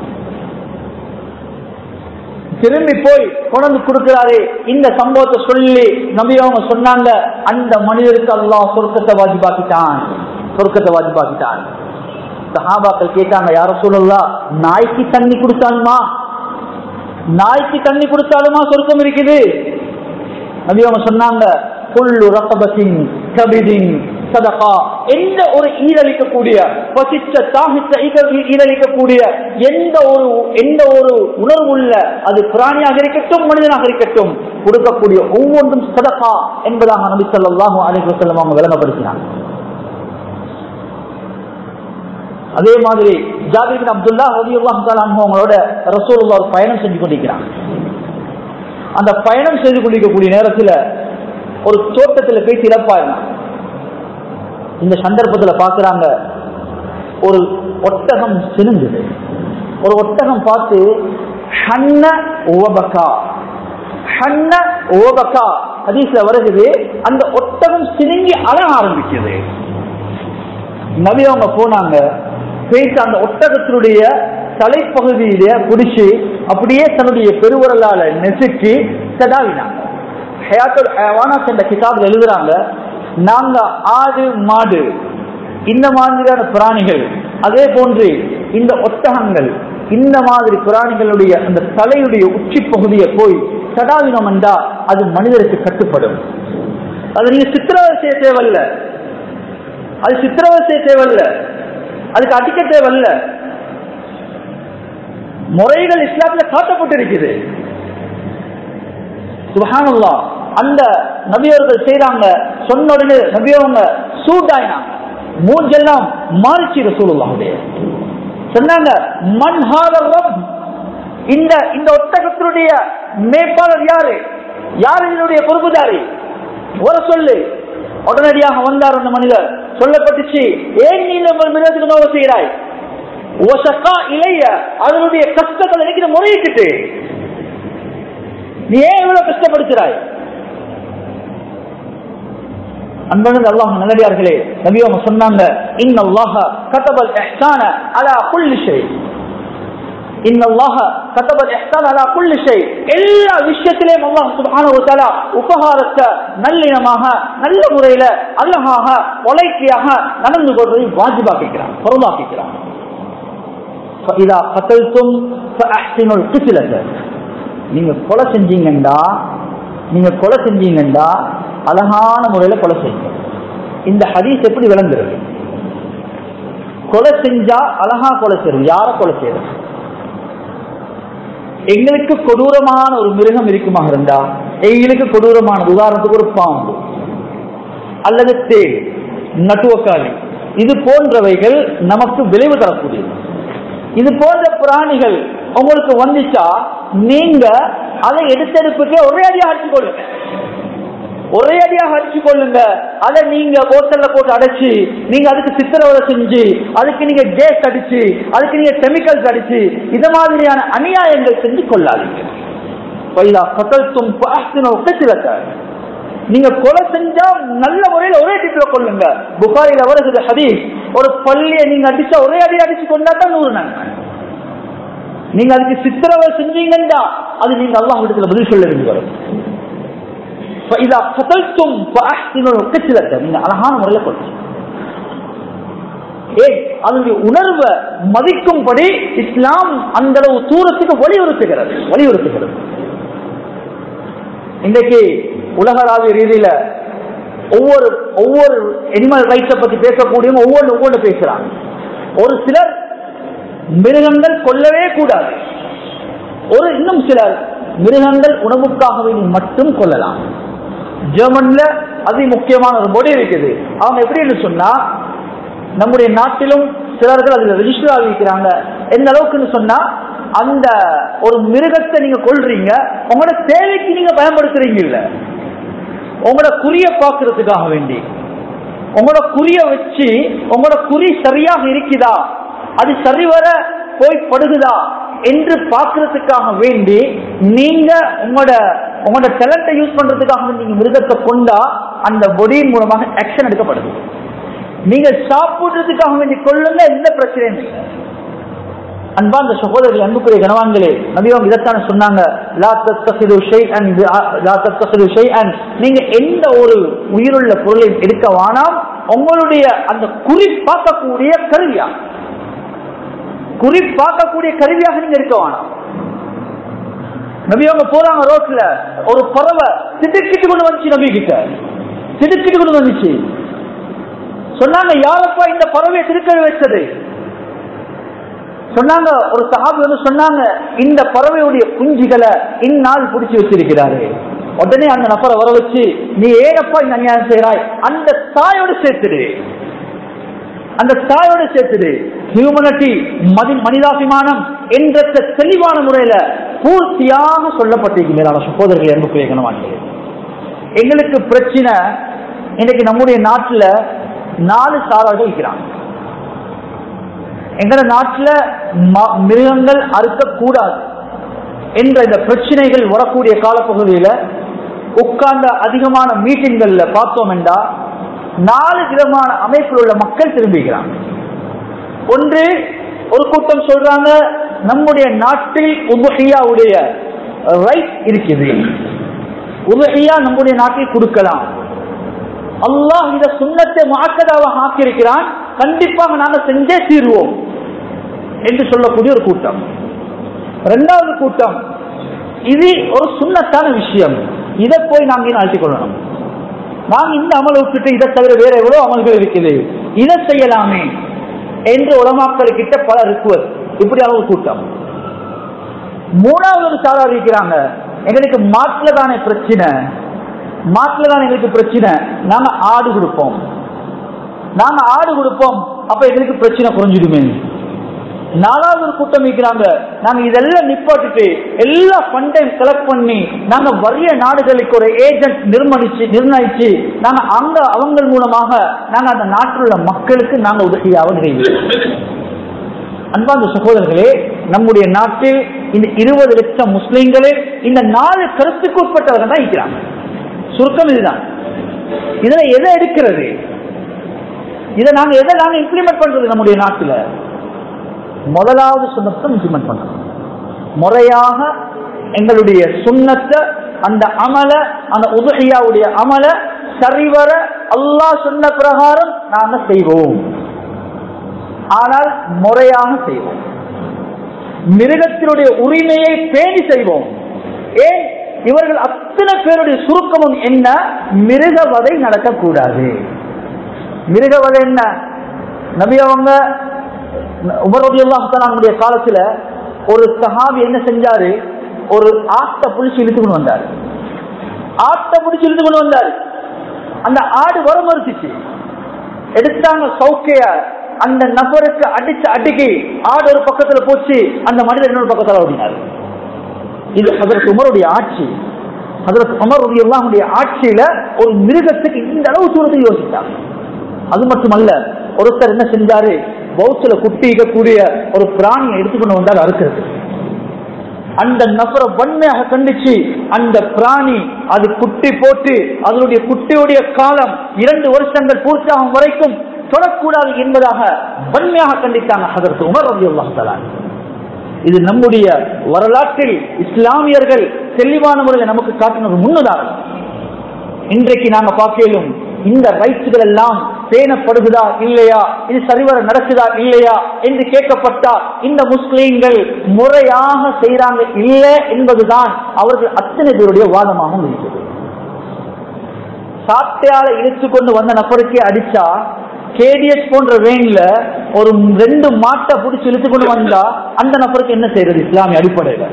திரும்பி போய் கொண்டு கொடுக்கிறாரு இந்த சம்பவத்தை சொல்லி நபி அவங்க சொன்னாங்க அந்த மனிதருக்கு அல்லாஹ் சொர்க்கத்தை வாஜிபாக்கிட்டான் சொர்க்கத்தை வாஜிபாக்கிட்டான் சஹாபாக்கள் கேட்டாங்க யார சொல்லலாம் நாய்க்கு தண்ணி கொடுத்தாலுமா நாய்க்கு தண்ணி கொடுத்தாலுமா சொர்க்கம் இருக்குது நபி அவங்க சொன்னாங்க புல்லு ரத்தபத்தின் கபிதின் சதகா எந்த ஒரு ஈரழிக்கக்கூடிய பசித்த தாகித்த ஈரழிக்கக்கூடிய எந்த ஒரு எந்த ஒரு உணர்வுள்ள அது பிராணியாக இருக்கட்டும் மனிதனாக இருக்கட்டும் கொடுக்கக்கூடிய ஒவ்வொன்றும் சதகா என்பதாக நபி சொல்லாஹு அலைஹி வஸல்லம் அவங்க விளங்கப்படுத்தினாங்க அதே மாதிரி ஜாபிர் அப்துல்லா ரலியல்லாஹு தஆலா அவங்களோட ரசூலுல்லாஹ் ஒரு பயணம் செஞ்சு கொண்டிருக்கிறாங்க அந்த பயணம் செய்து கொண்டிருக்கக்கூடிய நேரத்தில் ஒரு தோட்டத்தில் போய் சிறப்பாயிருந்தாங்க இந்த சந்தர்ப்பத்தில் பார்க்குறாங்க ஒரு ஒட்டகம் சினுங்குது ஒரு ஒட்டகம் பார்த்து ஹன்ன ஓபக்கா ஹன்ன ஓபக்கா ஹதீஸ்ல வருகிறது அந்த ஒட்டகம் சினுங்கி அழ ஆரம்பிக்குது நபி அவங்க போனாங்க பேசி அந்த ஒட்டகத்தினுடைய தலைப்பகுதியில பிடிச்சி அப்படியே தன்னுடைய பெருவரலால நெசுக்கி செதாவினாங்க ஹயாத்துல் ஹயவானாஸ் என்ற கிதாபில் எழுதுறாங்க நாங்க ஆடு மாடு இந்த மாதிரியான பிராணிகள் அதே போன்று இந்த ஒட்டகங்கள் இந்த மாதிரி பிராணிகளுடைய அந்த தலையுடைய உச்சி பகுதியை போய் சடாவினம் என்றா அது மனிதருக்கு கட்டுப்படும் அது நீங்க சித்திரவதை செய்ய தேவையில்ல அது சித்திரவதை செய்ய தேவையில்ல அதுக்கு அடிக்க தேவையில்ல முறைகள் இஸ்லாத்துல காட்டப்பட்டிருக்குது சுபஹானல்லா அந்த நபியவர்கள் செய்யறாங்க சொன்ன உடனே நபியவங்க சூட்டாயினாங்க மூஞ்செல்லாம் மாறிச்சு ரசூலுல்லாவுடைய சொன்னாங்க மண் ரப் இந்த இந்த ஒட்டகத்தினுடைய மேற்பாளர் யாரு யார் இதனுடைய பொறுப்புதாரி ஒரு சொல்லு உடனடியாக வந்தார் அந்த மனிதர் சொல்லப்பட்டுச்சு ஏன் நீ இந்த மிருகத்துக்கு நோவு செய்கிறாய் ஓசக்கா இளைய அதனுடைய கஷ்டங்கள் எனக்கு முறையிட்டு நீ ஏன் இவ்வளவு கஷ்டப்படுத்துறாய் அன்பனது அல்லாஹ் நல்லடியார்களே நபி அவங்க சொன்னாங்க இன் அல்லாஹ கதபல் இஹ்சான அலா குல்லி ஷை இன் அல்லாஹ கதபல் இஹ்சான அலா குல்லி ஷை எல்லா விஷயத்திலேயும் அல்லாஹ் சுப்ஹானஹு வ தஆலா உபகாரத்தை நல்லினமாக நல்ல முறையில அழகாக ஒலைக்கியாக நடந்து கொள்வதை வாஜிபாக்கிக்கிறான் பொருளாக்கிக்கிறான் فإذا قتلتم فأحسنوا القتلة நீங்க கொலை செஞ்சீங்கண்டா நீங்க கொலை செஞ்சீங்கண்டா அழகான முறையில கொலை செய்யுங்க இந்த ஹதீஸ் எப்படி விளங்குறது கொலை செஞ்சா அழகா கொலை செய்யும் யார கொலை செய்யறது எங்களுக்கு கொடூரமான ஒரு மிருகம் இருக்குமாக இருந்தா எங்களுக்கு கொடூரமான உதாரணத்துக்கு ஒரு பாம்பு அல்லது தேள் நட்டுவக்காளி இது போன்றவைகள் நமக்கு விளைவு தரக்கூடியது இது போன்ற பிராணிகள் உங்களுக்கு வந்துச்சா நீங்க அதை எடுத்தெடுப்புக்கே ஒரே அடியாக அடிச்சு கொள்ளுங்க ஒரே அடியாக அடிச்சு கொள்ளுங்க அதை நீங்க ஹோட்டல்ல போட்டு அடைச்சு நீங்க அதுக்கு சித்திரவதை செஞ்சு அதுக்கு நீங்க கேஸ் அடிச்சு அதுக்கு நீங்க கெமிக்கல்ஸ் அடிச்சு இது மாதிரியான அநியாயங்கள் செஞ்சு கொள்ளாதீங்க நீங்க கொலை செஞ்சா நல்ல முறையில் ஒரே டிப்ல கொள்ளுங்க புகாரில் வருகிறது ஹதீஸ் ஒரு பள்ளியை நீங்க அடிச்சா ஒரே அடி அடிச்சு கொண்டா தான் நூறு நன்மை நீங்க அதுக்கு சித்திரவை செஞ்சீங்கன்னா அது நீங்க அல்லாஹ் இடத்துல பதில் சொல்ல வேண்டி வரும் இதா கதல்த்தும் நீங்க அழகான முறையில் கொள்ளுங்க ஏன் அதனுடைய உணர்வை மதிக்கும்படி இஸ்லாம் அந்த அளவு தூரத்துக்கு வலியுறுத்துகிறது வலியுறுத்துகிறது இன்றைக்கு உலகளாவிய ரீதியில ஒவ்வொரு ஒவ்வொரு எனிமல் ரைட்ஸை பத்தி பேசக்கூடியவங்க ஒவ்வொன்று ஒவ்வொன்று பேசுறாங்க ஒரு சிலர் மிருகங்கள் கொல்லவே கூடாது ஒரு இன்னும் சிலர் மிருகங்கள் உணவுக்காக வேண்டி மட்டும் கொள்ளலாம் ஜெர்மன்ல அதி முக்கியமான ஒரு மொழி இருக்குது அவங்க எப்படின்னு சொன்னா நம்முடைய நாட்டிலும் சிலர்கள் அதுல ரெஜிஸ்டர் ஆகிக்கிறாங்க எந்த அளவுக்குன்னு சொன்னா அந்த ஒரு மிருகத்தை நீங்க கொள்றீங்க உங்களோட தேவைக்கு நீங்க பயன்படுத்துறீங்க இல்ல உங்களோட குறிய பாக்குறதுக்காக வேண்டி உங்களோட குறிய வச்சு உங்களோட குறி சரியாக இருக்குதா அது சரிவர போய் படுகுதா என்று பார்க்கறதுக்காக வேண்டி நீங்க உங்களோட உங்களோட டேலண்ட்டை யூஸ் பண்றதுக்காக நீங்க மிருகத்தை கொண்டா அந்த பொடியின் மூலமாக ஆக்ஷன் எடுக்கப்படுது நீங்க சாப்பிடுறதுக்காக வேண்டி கொள்ளுங்க எந்த பிரச்சனையும் இல்லை அன்பா அந்த சகோதரர்கள் அன்புக்குரிய கனவான்களே நபியம் இதைத்தான சொன்னாங்க லா தத்தசிது ஷைஅன் லா தத்தசிது ஷைஅன் நீங்க எந்த ஒரு உயிருள்ள பொருளை எடுக்க வேணாம் உங்களுடைய அந்த குறி பார்க்கக்கூடிய கருவியா குறி பார்க்கக்கூடிய கருவியாக நீங்க இருக்க வேணாம் நபி அவங்க போறாங்க ரோட்ல ஒரு பறவை திடுக்கிட்டு கொண்டு வந்துச்சு நபி கிட்ட திடுக்கிட்டு கொண்டு வந்துச்சு சொன்னாங்க யாரப்பா இந்த பறவையை திருக்க வச்சது சொன்னாங்க ஒரு சஹாபி வந்து சொன்னாங்க இந்த பறவையுடைய குஞ்சுகளை இந்நாள் பிடிச்சு வச்சிருக்கிறாரு உடனே அந்த நபரை வர வச்சு நீ ஏனப்பா இந்த அநியாயம் செய்யறாய் அந்த தாயோடு சேர்த்துடு அந்த தாயோடு சேர்த்துடு ஹியூமனிட்டி மதி மனிதாபிமானம் என்ற தெளிவான முறையில பூர்த்தியாக சொல்லப்பட்டிருக்கு மேலான சகோதரர்கள் என்பது கனவானது எங்களுக்கு பிரச்சனை இன்னைக்கு நம்முடைய நாட்டுல நாலு சாரார்கள் இருக்கிறாங்க எங்கள நாட்டுல ம- மிருகங்கள் அறுக்கக்கூடாது என்ற இந்த பிரச்சனைகள் வரக்கூடிய காலப்பகுதியில உட்கார்ந்த அதிகமான மீட்டிங்கள்ல பார்த்தோம் என்றா நாலு விதமான அமைப்பில் உள்ள மக்கள் திரும்புகிறாங்க ஒன்று ஒரு கூட்டம் சொல்றாங்க நம்முடைய நாட்டில் உபஹியாவுடைய ரைட் இருக்குது உபஹியா நம்முடைய நாட்டில் கொடுக்கலாம் அல்லாஹ் இந்த சுண்ணத்தை மாக்கதாவாக ஆக்கியிருக்கிறான் கண்டிப்பாக நாங்கள் செஞ்சே தீர்வோம் என்று சொல்லக்கூடிய ஒரு கூட்டம் இரண்டாவது கூட்டம் இது ஒரு சுண்ணத்தான விஷயம் இதை போய் நாங்க இன்னும் அழைத்துக் கொள்ளணும் நாங்க இந்த அமலை விட்டுட்டு இதை தவிர வேற எவ்வளவு அமல்கள் இருக்குது இதை செய்யலாமே என்று உலமாக்கள் கிட்ட பல ரிக்குவர் இப்படி அளவு கூட்டம் மூணாவது ஒரு சாரார் இருக்கிறாங்க எங்களுக்கு மாட்டுல தானே பிரச்சனை மாட்டுல தான் எங்களுக்கு பிரச்சனை நாங்க ஆடு கொடுப்போம் நாங்க ஆடு கொடுப்போம் அப்ப எங்களுக்கு பிரச்சனை குறைஞ்சிடுமே நாலாவது ஒரு கூட்டம் இருக்கிறாங்க நாங்க இதெல்லாம் நிப்பாட்டிட்டு எல்லா ஃபண்டையும் கலெக்ட் பண்ணி நாங்க வறிய நாடுகளுக்கு ஒரு ஏஜென்ட் நிர்ணயிச்சு நிர்ணயிச்சு நாங்க அங்க அவங்க மூலமாக நாங்க அந்த நாட்டில் உள்ள மக்களுக்கு நாங்க உதவியாக நிறைவேற்றோம் அன்பார்ந்த சகோதரர்களே நம்முடைய நாட்டில் இந்த இருபது லட்சம் முஸ்லிம்களே இந்த நாலு கருத்துக்கு உட்பட்டவர்கள் தான் இருக்கிறாங்க சுருக்கம் இதுதான் இதுல எதை எடுக்கிறது இதை நாங்க எதை நாங்க இம்ப்ளிமெண்ட் பண்றது நம்முடைய நாட்டுல முதலாவது சுண்ணத்தை இம்ப்ளிமெண்ட் பண்ணணும் முறையாக எங்களுடைய சுண்ணத்தை அந்த அமல அந்த உதகையாவுடைய அமல சரிவர அல்லாஹ் சொன்ன பிரகாரம் நாங்க செய்வோம் ஆனால் முறையாக செய்வோம் மிருகத்தினுடைய உரிமையை பேணி செய்வோம் ஏன் இவர்கள் அத்தனை பேருடைய சுருக்கமும் என்ன மிருகவதை நடக்கக்கூடாது மிருகவதை என்ன நபி அவங்க உமரபியுல்லாஹாலுடைய காலத்துல ஒரு சஹாபி என்ன செஞ்சாரு ஒரு ஆட்டை புடிச்சு இழுத்து கொண்டு வந்தார் ஆட்டை புடிச்சு இழுத்து கொண்டு வந்தார் அந்த ஆடு வர மறுத்துச்சு எடுத்தாங்க சௌக்கைய அந்த நபருக்கு அடிச்ச அடிக்கி ஆடு ஒரு பக்கத்துல போச்சு அந்த மனிதர் இன்னொரு பக்கத்துல ஓடினார் இது அதற்கு உமருடைய ஆட்சி அதற்கு உமருடைய எல்லாருடைய ஆட்சியில ஒரு மிருகத்துக்கு இந்த அளவு தூரத்தை யோசித்தாங்க அது மட்டுமல்ல ஒருத்தர் என்ன செஞ்சாரு பௌத்துல குட்டிக்கக்கூடிய ஒரு பிராணியை எடுத்துக்கொண்டு வந்தால் அறுக்கிறது அந்த நபரை வன்மையாக கண்டிச்சு அந்த பிராணி அது குட்டி போட்டு அதனுடைய குட்டியுடைய காலம் இரண்டு வருஷங்கள் பூர்த்தியாகும் வரைக்கும் தொடக்கூடாது என்பதாக வன்மையாக கண்டித்தாங்க அதற்கு உமர் ரவி அல்லாஹால இது நம்முடைய வரலாற்றில் இஸ்லாமியர்கள் தெளிவான முறையில் நமக்கு காட்டின ஒரு முன்னுதாரணம் இன்றைக்கு நாங்க பார்க்கலும் இந்த ரைட்ஸ்கள் எல்லாம் பேணப்படுகிறதா இல்லையா இது சரிவர நடக்குதா இல்லையா என்று கேட்கப்பட்டா இந்த முஸ்லீம்கள் முறையாக செய்யறாங்க இல்லை என்பதுதான் அவர்கள் அத்தனை பேருடைய வாதமாகவும் இருக்கிறது சாட்டையால இழுத்து கொண்டு வந்த நபருக்கே அடிச்சா கேடிஎஸ் போன்ற வேன்ல ஒரு ரெண்டு மாட்டை பிடிச்சி இழுத்து கொண்டு வந்தா அந்த நபருக்கு என்ன செய்யறது இஸ்லாமிய அடிப்படையில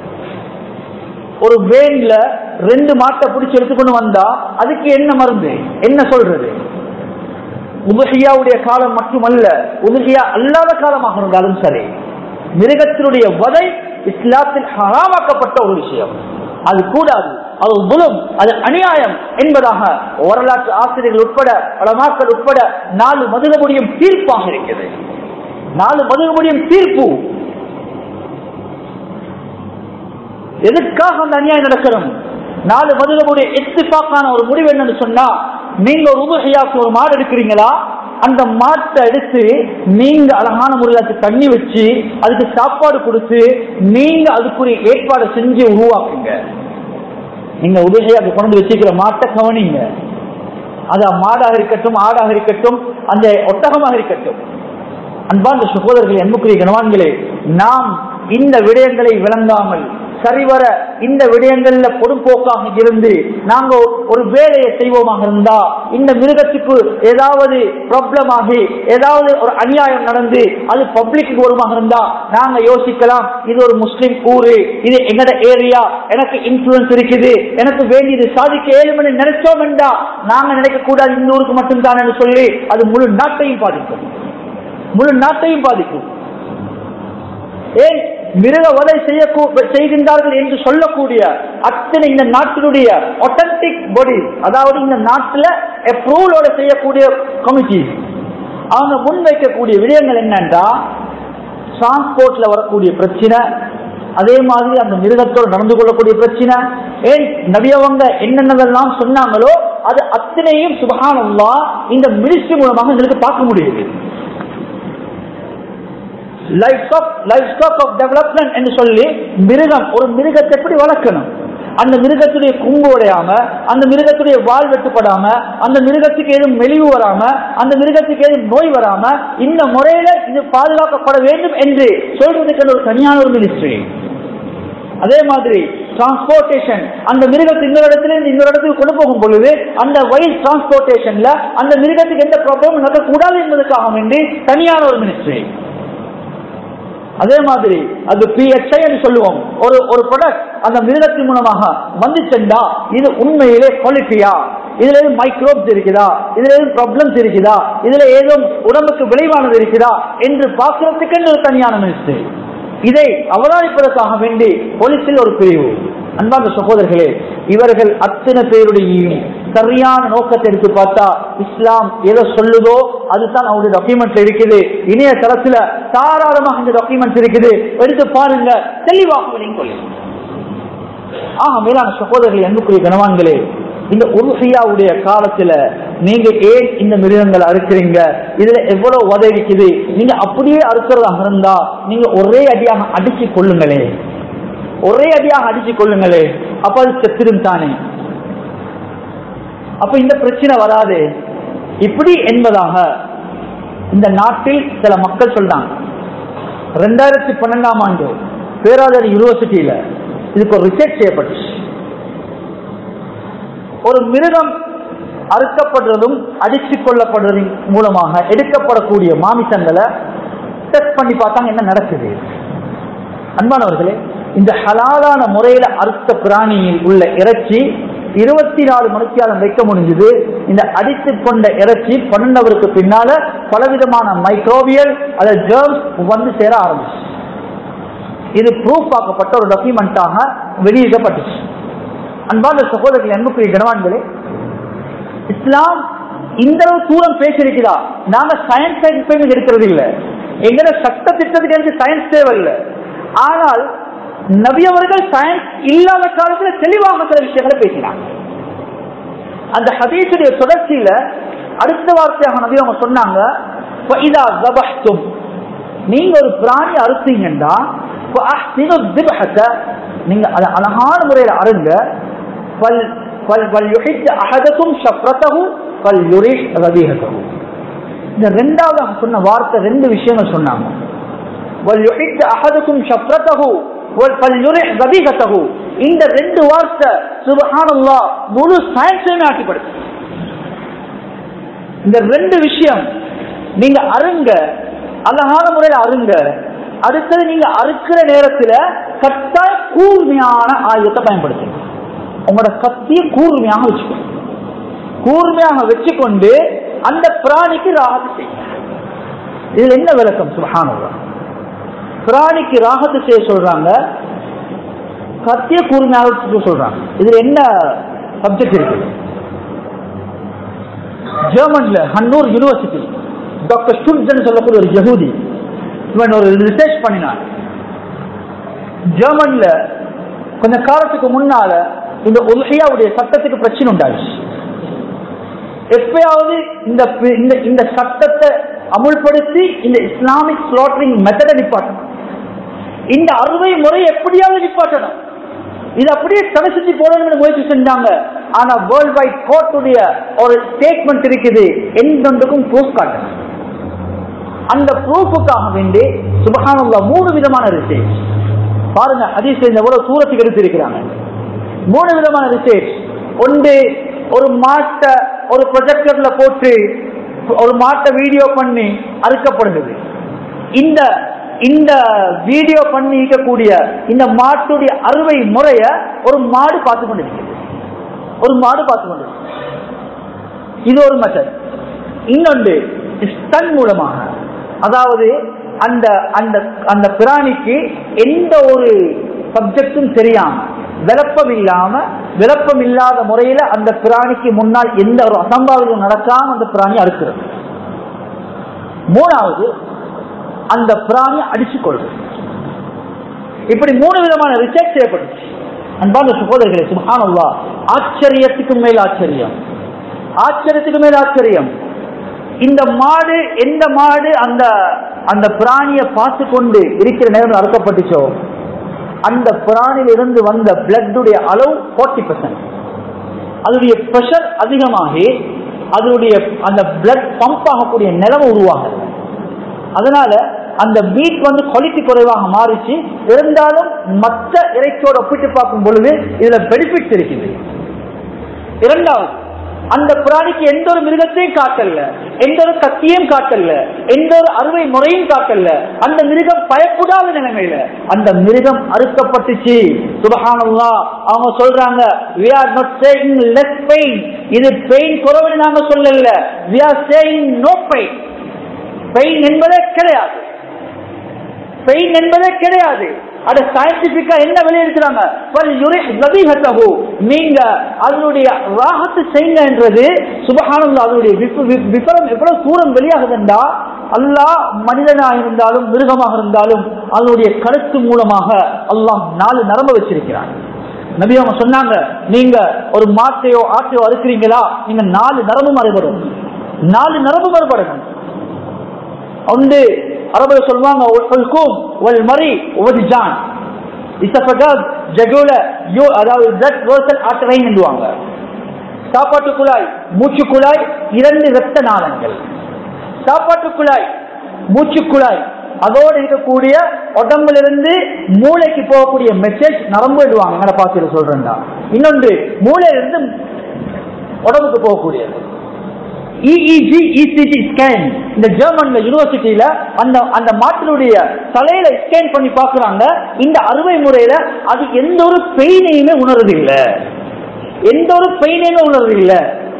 ஒரு வேன்ல ரெண்டு மாட்டை பிடிச்சி எடுத்துக்கொண்டு வந்தா அதுக்கு என்ன மருந்து என்ன சொல்றது உதகியாவுடைய காலம் மட்டுமல்ல உதகியா அல்லாத காலமாக இருந்தாலும் சரி மிருகத்தினுடைய வதை இஸ்லாத்தில் ஹராமாக்கப்பட்ட ஒரு விஷயம் அது கூடாது அது புலம் அது அநியாயம் என்பதாக வரலாற்று ஆசிரியர்கள் உட்பட பலமாக்கள் உட்பட நாலு மதுகமுடியும் தீர்ப்பாக இருக்கிறது நாலு மதுகமுடியும் தீர்ப்பு எதுக்காக அந்த அநியாயம் நடக்கணும் நாலு மதுகமுடைய எத்திப்பாக்கான ஒரு முடிவு என்னன்னு சொன்னா நீங்க ஒரு உபகையாக்கு ஒரு மாடு எடுக்கிறீங்களா அந்த மாட்டை எடுத்து நீங்க அழகான முறையில் அதுக்கு தண்ணி வச்சு அதுக்கு சாப்பாடு கொடுத்து நீங்க அதுக்குரிய ஏற்பாடு செஞ்சு உருவாக்குங்க நீங்க உபகையாக்கு கொண்டு வச்சுக்கிற மாட்டை கவனிங்க அது மாடாக இருக்கட்டும் ஆடாக இருக்கட்டும் அந்த ஒட்டகமாக இருக்கட்டும் அன்பார்ந்த சகோதரர்களே அன்புக்குரிய கணவான்களே நாம் இந்த விடயங்களை விளங்காமல் சரிவர இந்த விடயங்கள்ல பொறுப்போக்காக இருந்து நாங்க ஒரு வேலையை செய்வோமாக இருந்தா இந்த மிருகத்துக்கு ஏதாவது ப்ராப்ளம் ஆகி ஏதாவது ஒரு அநியாயம் நடந்து அது பப்ளிக்கு வருமாக இருந்தா நாங்க யோசிக்கலாம் இது ஒரு முஸ்லிம் ஊரு இது எங்கட ஏரியா எனக்கு இன்ஃபுளுன்ஸ் இருக்குது எனக்கு வேண்டியது சாதிக்க ஏழு மணி நினைச்சோம் என்றா நாங்க நினைக்க கூடாது இந்த ஊருக்கு மட்டும்தான் சொல்லி அது முழு நாட்டையும் பாதிக்கும் முழு நாட்டையும் பாதிக்கும் ஏன் மிருக வதை செய்ய செய்கின்றார்கள் என்று சொல்லக்கூடிய அத்தனை இந்த நாட்டினுடைய ஒத்தன்டிக் பாடி அதாவது இந்த நாட்டில் அப்ரூவலோட செய்யக்கூடிய கமிட்டி அவங்க முன்வைக்கக்கூடிய விடயங்கள் என்னன்றா டிரான்ஸ்போர்ட்ல வரக்கூடிய பிரச்சனை அதே மாதிரி அந்த மிருகத்தோடு நடந்து கொள்ளக்கூடிய பிரச்சனை ஏன் நபியவங்க என்னென்னதெல்லாம் சொன்னாங்களோ அது அத்தனையும் சுபகானல்லா இந்த மினிஸ்ட்ரி மூலமாக எங்களுக்கு பார்க்க முடியுது livestock livestock of development என்று சொல்லி மிருகம் ஒரு மிருகத்தை எப்படி வளர்க்கணும் அந்த மிருகத்துடைய கும்பு உடையாம அந்த மிருகத்துடைய வால் வெட்டுப்படாம அந்த மிருகத்துக்கு ஏதும் மெலிவு வராம அந்த மிருகத்துக்கு ஏதும் நோய் வராம இந்த முறையில இது பாதுகாக்கப்பட வேண்டும் என்று சொல்றதுக்கு ஒரு தனியான ஒரு மினிஸ்ட்ரி அதே மாதிரி டிரான்ஸ்போர்டேஷன் அந்த மிருகத்தை இன்னொரு இடத்துல இருந்து இன்னொரு இடத்துக்கு கொண்டு போகும் பொழுது அந்த வைல்ட் டிரான்ஸ்போர்டேஷன்ல அந்த மிருகத்துக்கு எந்த ப்ராப்ளமும் நடக்கக்கூடாது என்பதற்காக வேண்டி தனியான ஒரு மினிஸ்ட்ரி அதே மாதிரி அது பிஎச்ஐ என்று சொல்லுவோம் ஒரு ஒரு ப்ராடக்ட் அந்த மிருகத்தின் மூலமாக வந்துச்சென்றா இது உண்மையிலே குவாலிட்டியா இதுல எதுவும் மைக்ரோப்ஸ் இருக்குதா இதுல எதுவும் ப்ராப்ளம்ஸ் இருக்குதா இதுல ஏதும் உடம்புக்கு விளைவானது இருக்குதா என்று பார்க்கறதுக்கு ஒரு தனியான மினிஸ்ட்ரி இதை அவதானிப்பதற்காக வேண்டி போலீஸில் ஒரு பிரிவு அன்பார்ந்த சகோதரர்களே இவர்கள் அத்தனை பேருடைய சரியான நோக்கத்தை எடுத்து பார்த்தா இஸ்லாம் எதை சொல்லுதோ அதுதான் அவருடைய டாக்குமெண்ட்ல இருக்குது இணையதளத்துல தாராளமாக இந்த டாக்குமெண்ட்ஸ் இருக்குது எடுத்து பாருங்க தெளிவாக சொல்லி ஆக மேலான சகோதரர்கள் அன்புக்குரிய கனவான்களே இந்த உருசியாவுடைய காலத்துல நீங்க ஏன் இந்த மிருகங்களை அறுக்கிறீங்க இதுல எவ்வளவு உதவி இருக்குது நீங்க அப்படியே அறுக்கிறதாக இருந்தா நீங்க ஒரே அடியாக அடிச்சு கொள்ளுங்களே ஒரே அடியாக அடிச்சு கொள்ளுங்களே அப்ப அது செத்திரும் தானே அப்ப இந்த பிரச்சனை வராது இப்படி என்பதாக இந்த நாட்டில் சில மக்கள் சொல்றாங்க ரெண்டாயிரத்தி பன்னெண்டாம் ஆண்டு பேராதர் யூனிவர்சிட்டியில இதுக்கு ஒரு ரிசர்ச் செய்யப்பட்டுச்சு ஒரு மிருகம் அறுக்கப்படுறதும் அடிச்சு கொள்ளப்படுறதின் மூலமாக எடுக்கப்படக்கூடிய மாமிசங்களை டெஸ்ட் பண்ணி பார்த்தாங்க என்ன நடக்குது அன்பானவர்களே இந்த ஹலாலான முறையில அறுத்த பிராணியில் உள்ள இறைச்சி இருபத்தி நாலு மணித்தியாலம் வைக்க முடிஞ்சது இந்த அடித்து கொண்ட இறைச்சி பன்னெண்டவருக்கு பின்னால பலவிதமான மைக்ரோபியல் அதாவது ஜெர்ம்ஸ் வந்து சேர ஆரம்பிச்சு இது ப்ரூஃப் ஆக்கப்பட்ட ஒரு டாக்குமெண்டாக வெளியிடப்பட்டுச்சு அன்பான சகோதரர்கள் அன்புக்குரிய கனவான்களே இஸ்லாம் இந்த அளவு தூரம் பேசியிருக்கிறா நாங்க சயின்ஸ் சயின்ஸ் இருக்கிறது இல்லை எங்கட சட்ட திட்டத்துக்கு எனக்கு சயின்ஸ் தேவையில்லை ஆனால் நபி அவர்கள் சயின்ஸ் இல்லாத காலத்துல தெளிவாக சில விஷயங்களை பேசினாங்க அந்த ஹதீசுடைய தொடர்ச்சியில அடுத்த வார்த்தையாக நபி அவங்க சொன்னாங்க "ஃபஇதா ذبحتم", நீங்க ஒரு பிராணி அறுத்தீங்கன்னா فأحسنوا الذبحة، நீங்க அதை அழகான முறையில் அருங்க فل- فل- فليحد أحدكم شفرته فليريح ذبيحته. இந்த ரெண்டாவது சொன்ன வார்த்தை ரெண்டு விஷயங்கள் சொன்னாங்க وَلْيُحِدَّ أَحَدُكُمْ شَفْرَتَهُ وَلْيُرِحْ ذَبِيحَتَهُ. இந்த ரெண்டு வார்த்தை சுபஹானல்லாஹ் முழு சயின்ஸையுமே ஆக்கிப்படுது இந்த ரெண்டு விஷயம் நீங்க அருங்க அழகான முறையில் அருங்க அடுத்தது நீங்க அறுக்கிற நேரத்துல கட்டாய கூர்மையான ஆயுதத்தை பயன்படுத்துங்க உங்களோட கத்தியை கூர்மையாக வச்சுக்கணும் கூர்மையாக வச்சுக்கொண்டு அந்த பிராணிக்கு ராகத்து செய்யுங்க இதுல என்ன விளக்கம் சுபஹானல்லாஹ் பிராணிக்கு ராகத்து செய்ய சொல்றாங்க கத்திய கூர்மையாக வச்சுக்க சொல்றாங்க இதுல என்ன சப்ஜெக்ட் இருக்கு ஜெர்மன்ல ஹன்னூர் யூனிவர்சிட்டி டாக்டர் ஸ்டுட்ஜன் சொல்லக்கூடிய ஒரு யகூதி இவன் ஒரு ரிசர்ச் பண்ணினான் ஜெர்மன்ல கொஞ்ச காலத்துக்கு முன்னால இந்த உலகையாவுடைய சட்டத்துக்கு பிரச்சனை உண்டாச்சு எப்பயாவது இந்த பி- இந்த- இந்த சட்டத்தை அமுல்படுத்தி இந்த இஸ்லாமிக் ஸ்லாட்டரிங் மெத்தடை நிப்பாட்டணும் இந்த அறுவை முறை எப்படியாவது நிப்பாட்டணும் இது அப்படியே தடை செஞ்சு போடணும்னு முயற்சி செஞ்சாங்க ஆனா வேர்ல்ட் வைட் கோர்ட்டுடைய ஒரு ஸ்டேட்மெண்ட் இருக்குது எந்தொன்றுக்கும் ப்ரூஃப் காட்டணும் அந்த ப்ரூஃபுக்காக வேண்டி சுபகானல்லா மூணு விதமான ரிசர்ச் பாருங்க ஹதீஸ் இந்த எவ்வளவு தூரத்துக்கு எடுத்திருக்கிறாங்க மூணு விதமான ரிசர்ச் ஒன்று ஒரு மாட்டை ஒரு ப்ரொஜெக்டர்ல போட்டு ஒரு மாட்டை வீடியோ பண்ணி அறுக்கப்படுகிறது இந்த இந்த வீடியோ பண்ணி இருக்கக்கூடிய இந்த மாட்டுடைய அறுவை முறைய ஒரு மாடு பார்த்து கொண்டிருக்கிறது ஒரு மாடு பார்த்து கொண்டிருக்கிறது இது ஒரு மெத்தட் இன்னொன்று ஸ்டன் மூலமாக அதாவது அந்த அந்த அந்த பிராணிக்கு எந்த ஒரு சப்ஜெக்டும் தெரியாம விளப்பம் இல்லாம விளப்பம் இல்லாத முறையில அந்த பிராணிக்கு முன்னால் எந்த ஒரு அசம்பாவிதம் நடக்காம அந்த பிராணி அறுக்கிறது மூணாவது அந்த பிராணி அடிச்சு கொள்வது இப்படி மூணு விதமான ரிசர்ச் செய்யப்பட்டுச்சு அன்பான சகோதரர்களே சுபானல்லா ஆச்சரியத்துக்கு மேல் ஆச்சரியம் ஆச்சரியத்துக்கு மேல் ஆச்சரியம் இந்த மாடு எந்த மாடு அந்த அந்த பிராணியை பார்த்து கொண்டு இருக்கிற நேரம் அறுக்கப்பட்டுச்சோ அந்த பிராணியிலிருந்து வந்த பிளட்டுடைய அளவு போர்ட்டி பர்சன்ட் அதனுடைய ப்ரெஷர் அதிகமாகி அதனுடைய அந்த பிளட் பம்ப் ஆகக்கூடிய நிலைமை உருவாகுது அதனால அந்த மீட் வந்து குவாலிட்டி குறைவாக மாறிச்சு இருந்தாலும் மற்ற இறைச்சியோட ஒப்பிட்டு பார்க்கும் பொழுது இதுல பெனிஃபிட்ஸ் இருக்குது இரண்டாவது அந்த பிராணிக்கு எந்த ஒரு மிருகத்தையும் காட்டல எந்த ஒரு கத்தியும் காட்டல எந்த ஒரு அறுவை முறையும் காட்டல அந்த மிருகம் பயப்படாத நிலைமையில அந்த மிருகம் அறுக்கப்பட்டுச்சு சுபகானல்லா அவங்க சொல்றாங்க we are not saying less pain இது பெயின் குறைவுன்னு நாங்க சொல்லல we are saying no pain pain என்பதே கிடையாது பெயின் என்பதே கிடையாது அது சயின்டிபிக்கா என்ன வெளியெடுக்கிறாங்க நீங்க அதனுடைய ராகத்தை செய்யுங்க என்றது சுபகானந்தா அதனுடைய விபரம் எவ்வளவு தூரம் வெளியாகுதுண்டா அல்லாஹ் மனிதனாக இருந்தாலும் மிருகமாக இருந்தாலும் அதனுடைய கருத்து மூலமாக அல்லாஹ் நாலு நரம்பு வச்சிருக்கிறான் நபி அவங்க சொன்னாங்க நீங்க ஒரு மாட்டையோ ஆட்டையோ அறுக்கிறீங்களா நீங்க நாலு நரம்பு மறுபடும் நாலு நரம்பு மறுபடணும் ஒன்று அரபுல சொல்லுவாங்க உல்கும் வல் மரி ஒவ்வொரு ஜான் இசபகாத் ஜகுல யோ அதாவது பிளட் வேர்சல் ஆட்டரைன் என்றுவாங்க சாப்பாட்டு குழாய் மூச்சு குழாய் இரண்டு இரத்த நாளங்கள் சாப்பாட்டு குழாய் மூச்சு குழாய் அதோடு இருக்கக்கூடிய உடம்பிலிருந்து மூளைக்கு போகக்கூடிய மெசேஜ் நரம்பு விடுவாங்க எங்கட பாத்திர சொல்றேன்டா இன்னொன்று மூளையிலிருந்து உடம்புக்கு போகக்கூடியது இஇஜி இசிஜி ஸ்கேன் இந்த ஜெர்மன்ல யூனிவர்சிட்டியில அந்த அந்த மாட்டினுடைய தலையில ஸ்கேன் பண்ணி பாக்குறாங்க இந்த அறுவை முறையில அது எந்த ஒரு பெயினையுமே உணர்றது இல்ல எந்த ஒரு பெயினையுமே உணர்றது இல்ல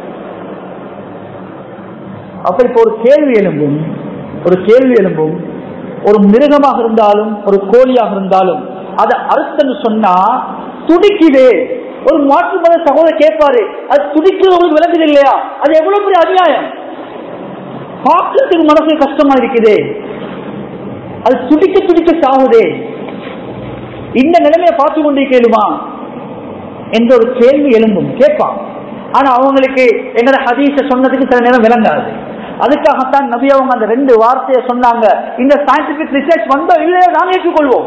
அப்ப இப்ப ஒரு கேள்வி எழும்பும் ஒரு கேள்வி எழும்பும் ஒரு மிருகமாக இருந்தாலும் ஒரு கோழியாக இருந்தாலும் அதை அறுத்தன்னு சொன்னா துடிக்குதே ஒரு மாற்று மத சகோதரர் கேட்பாரு அது துடிக்கிறவங்களுக்கு விளங்குது இல்லையா அது எவ்வளவு பெரிய அநியாயம் பார்க்கறதுக்கு மனசு கஷ்டமா இருக்குதே அது துடிக்க துடிக்க சாகுதே இந்த நிலைமையை பார்த்து கொண்டே கேளுமா என்ற ஒரு கேள்வி எழும்பும் கேட்பான் ஆனா அவங்களுக்கு எங்கட ஹதீஸ சொன்னதுக்கு சில நேரம் விளங்காது அதுக்காகத்தான் நபி அவங்க அந்த ரெண்டு வார்த்தையை சொன்னாங்க இந்த சயின்டிபிக் ரிசர்ச் வந்தோ இல்லையோ நாங்க ஏற்றுக்கொள்வோம்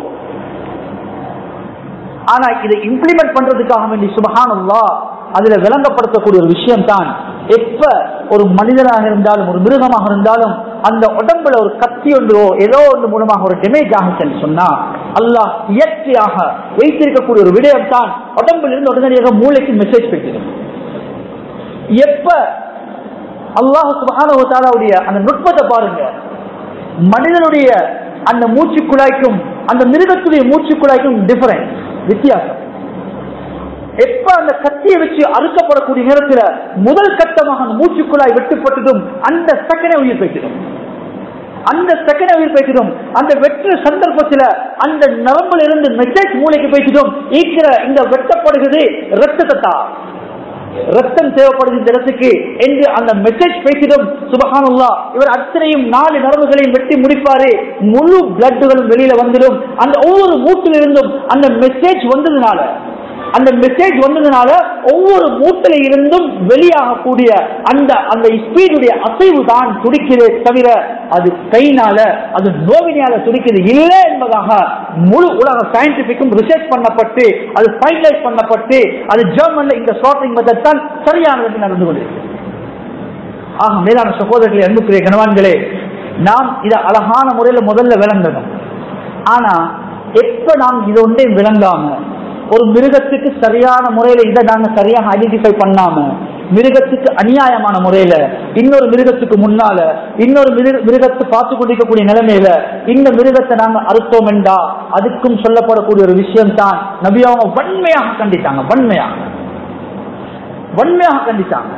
ஆனா இதை இம்ப்ளிமெண்ட் பண்றதுக்காக வேண்டி சுபஹானல்லா அதுல விளங்கப்படுத்தக்கூடிய ஒரு விஷயம் தான் எப்ப ஒரு மனிதனாக இருந்தாலும் ஒரு மிருகமாக இருந்தாலும் அந்த உடம்புல ஒரு கத்தி ஒன்றோ ஏதோ ஒன்று மூலமாக ஒரு டேமேஜ் ஆகுச்சுன்னு சொன்னா அல்லாஹ் இயற்கையாக வைத்திருக்கக்கூடிய ஒரு விடயம் தான் உடம்பில் இருந்து உடனடியாக மூளைக்கு மெசேஜ் பெற்றிடும் எப்ப அல்லாஹ் சுபஹானுடைய அந்த நுட்பத்தை பாருங்க மனிதனுடைய அந்த மூச்சு குழாய்க்கும் அந்த மிருகத்துடைய மூச்சு குழாய்க்கும் டிஃபரன்ஸ் வித்தியாசம் எப்ப அந்த கத்தியை வச்சு அறுக்கப்படக்கூடிய நேரத்தில் முதல் கட்டமாக அந்த மூச்சு குழாய் வெட்டுப்பட்டதும் அந்த செகண்டை உயிர் பெற்றிடும் அந்த செகண்டை உயிர் பெற்றிடும் அந்த வெற்ற சந்தர்ப்பத்தில் அந்த நரம்புல இருந்து மெசேஜ் மூளைக்கு பேசிடும் ஈக்கிற இந்த வெட்டப்படுகிறது ரத்தத்தை தான் ரத்தம் தேவைப்படுது இந்த இடத்துக்கு என்று அந்த மெசேஜ் பேசிடும் சுபகானுல்லா இவர் அத்தனையும் நாலு நரம்புகளையும் வெட்டி முடிப்பாரு முழு பிளட்டுகளும் வெளியில வந்துடும் அந்த ஒவ்வொரு மூட்டிலிருந்தும் அந்த மெசேஜ் வந்ததுனால அந்த மெசேஜ் வந்ததுனால ஒவ்வொரு மூட்டில இருந்தும் வெளியாகக்கூடிய அந்த அந்த ஸ்பீடுடைய அசைவு தான் துடிக்கிறே தவிர அது கையினால அது நோவினால துடிக்கிறது இல்லை என்பதாக முழு உலக சயின்டிபிக்கும் ரிசர்ச் பண்ணப்பட்டு அது ஃபைனலைஸ் பண்ணப்பட்டு அது ஜெர்மன்ல இந்த ஸ்லாட்டிங் மெத்தட் தான் சரியானது என்று நடந்து கொண்டிருக்கு ஆக மேலான சகோதரர்களே அன்புக்குரிய கணவான்களே நாம் இதை அழகான முறையில முதல்ல விளங்கணும் ஆனா எப்ப நாம் இது ஒன்றே விளங்காம ஒரு மிருகத்துக்கு சரியான முறையில இதை நாங்க சரியாக ஐடென்டிஃபை பண்ணாம மிருகத்துக்கு அநியாயமான முறையில இன்னொரு மிருகத்துக்கு முன்னால இன்னொரு மிருக- மிருகத்தை பார்த்து கொண்டிருக்கக்கூடிய நிலைமையில இந்த மிருகத்தை நாங்க அறுத்தோம் என்றா அதுக்கும் சொல்லப்படக்கூடிய ஒரு விஷயம் தான் நபி அவங்க வன்மையாக கண்டித்தாங்க வன்மையாக வன்மையாக கண்டித்தாங்க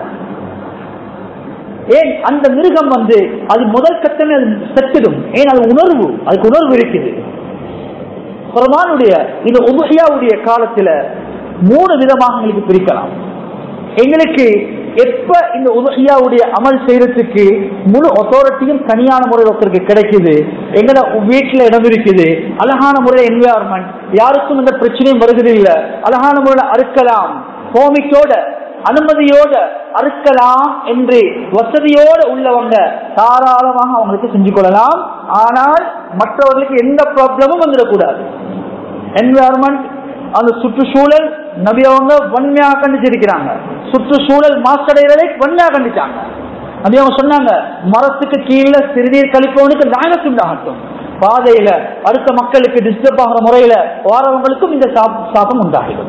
ஏன் அந்த மிருகம் வந்து அது முதல் கட்டமே அது செத்துடும் ஏன் அது உணர்வு அதுக்கு உணர்வு இருக்குது குர்பானுடைய இந்த உபஹியாவுடைய காலத்துல மூணு விதமாக எங்களுக்கு பிரிக்கலாம் எங்களுக்கு எப்ப இந்த உதகியாவுடைய அமல் செய்யறதுக்கு முழு அத்தாரிட்டியும் தனியான முறையில் ஒருத்தருக்கு கிடைக்குது எங்கட வீட்டுல இடம் இருக்குது அழகான முறையில் என்விரான்மெண்ட் யாருக்கும் இந்த பிரச்சனையும் வருகிறது இல்ல அழகான முறையில் அறுக்கலாம் கோமிக்கோட அனுமதியோட அறுக்கலாம் என்று வசதியோட உள்ளவங்க தாராளமாக அவங்களுக்கு செஞ்சு கொள்ளலாம் ஆனால் மற்றவர்களுக்கு எந்த ப்ராப்ளமும் வந்துடக்கூடாது என்விரான்மெண்ட் அந்த சுற்றுச்சூழல் நபி அவங்க வன்மையாக கண்டிச்சிருக்கிறாங்க சுற்றுச்சூழல் மாசடைகிறதை வன்மையாக கண்டிச்சாங்க நபி அவங்க சொன்னாங்க மரத்துக்கு கீழே சிறுநீர் கழிப்பவனுக்கு நாகத்து உண்டாகட்டும் பாதையில அடுத்த மக்களுக்கு டிஸ்டர்ப் ஆகிற முறையில வாரவங்களுக்கும் இந்த சாப்- சாபம் உண்டாகிடும்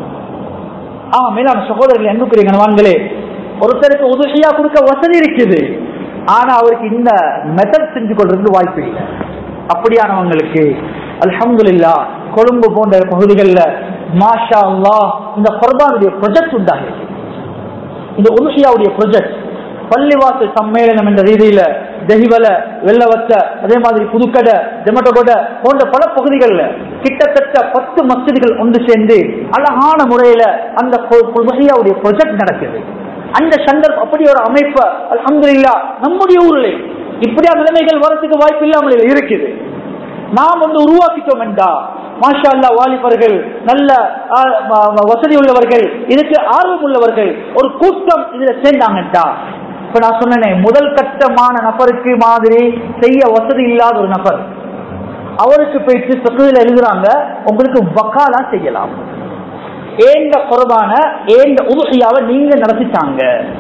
ஆமா மேலான சகோதரர்கள் அன்புக்குரிய கணவான்களே ஒருத்தருக்கு உதவியா கொடுக்க வசதி இருக்குது ஆனா அவருக்கு இந்த மெத்தட் செஞ்சு கொள்றதுக்கு வாய்ப்பு இல்லை அப்படியானவங்களுக்கு அல்ஹம்துலில்லா கொழும்பு போன்ற பகுதிகளில் மாஷா அல்லாஹ் இந்த குர்பானுடைய ப்ரொஜெக்ட் உண்டாகி இந்த உலுஷியாவுடைய ப்ரொஜெக்ட் பள்ளிவாசல் சம்மேளனம் என்ற ரீதியில தெஹிவல வெள்ளவத்த அதே மாதிரி புதுக்கடை ஜெமட்டகொடை போன்ற பல பகுதிகளில் கிட்டத்தட்ட பத்து மஸ்ஜிதுகள் ஒன்று சேர்ந்து அழகான முறையில அந்த உலுஷியாவுடைய ப்ரொஜெக்ட் நடக்குது அந்த சந்தர்ப்பம் அப்படி ஒரு அமைப்பு அல்ஹம்துலில்லாஹ் நம்முடைய ஊரில் இப்படியா நிலைமைகள் வரதுக்கு வாய்ப்பு இல்லாமல் இருக்குது நாம் வந்து உருவாக்கிட்டோம் என்றா மாஷா அல்லா வாலிபர்கள் நல்ல ஆ, வ- வ- வசதி உள்ளவர்கள் இதுக்கு ஆர்வம் உள்ளவர்கள் ஒரு கூட்டம் இதுல சேர்ந்தாங்கட்டா இப்ப நான் சொன்னேன் முதல் கட்டமான நபருக்கு மாதிரி செய்ய வசதி இல்லாத ஒரு நபர் அவருக்கு போயிட்டு சொத்துல எழுதுறாங்க உங்களுக்கு வக்காலா செய்யலாம் ஏந்த குறைவான ஏந்த உதுகையாவை நீங்க நடத்திட்டாங்க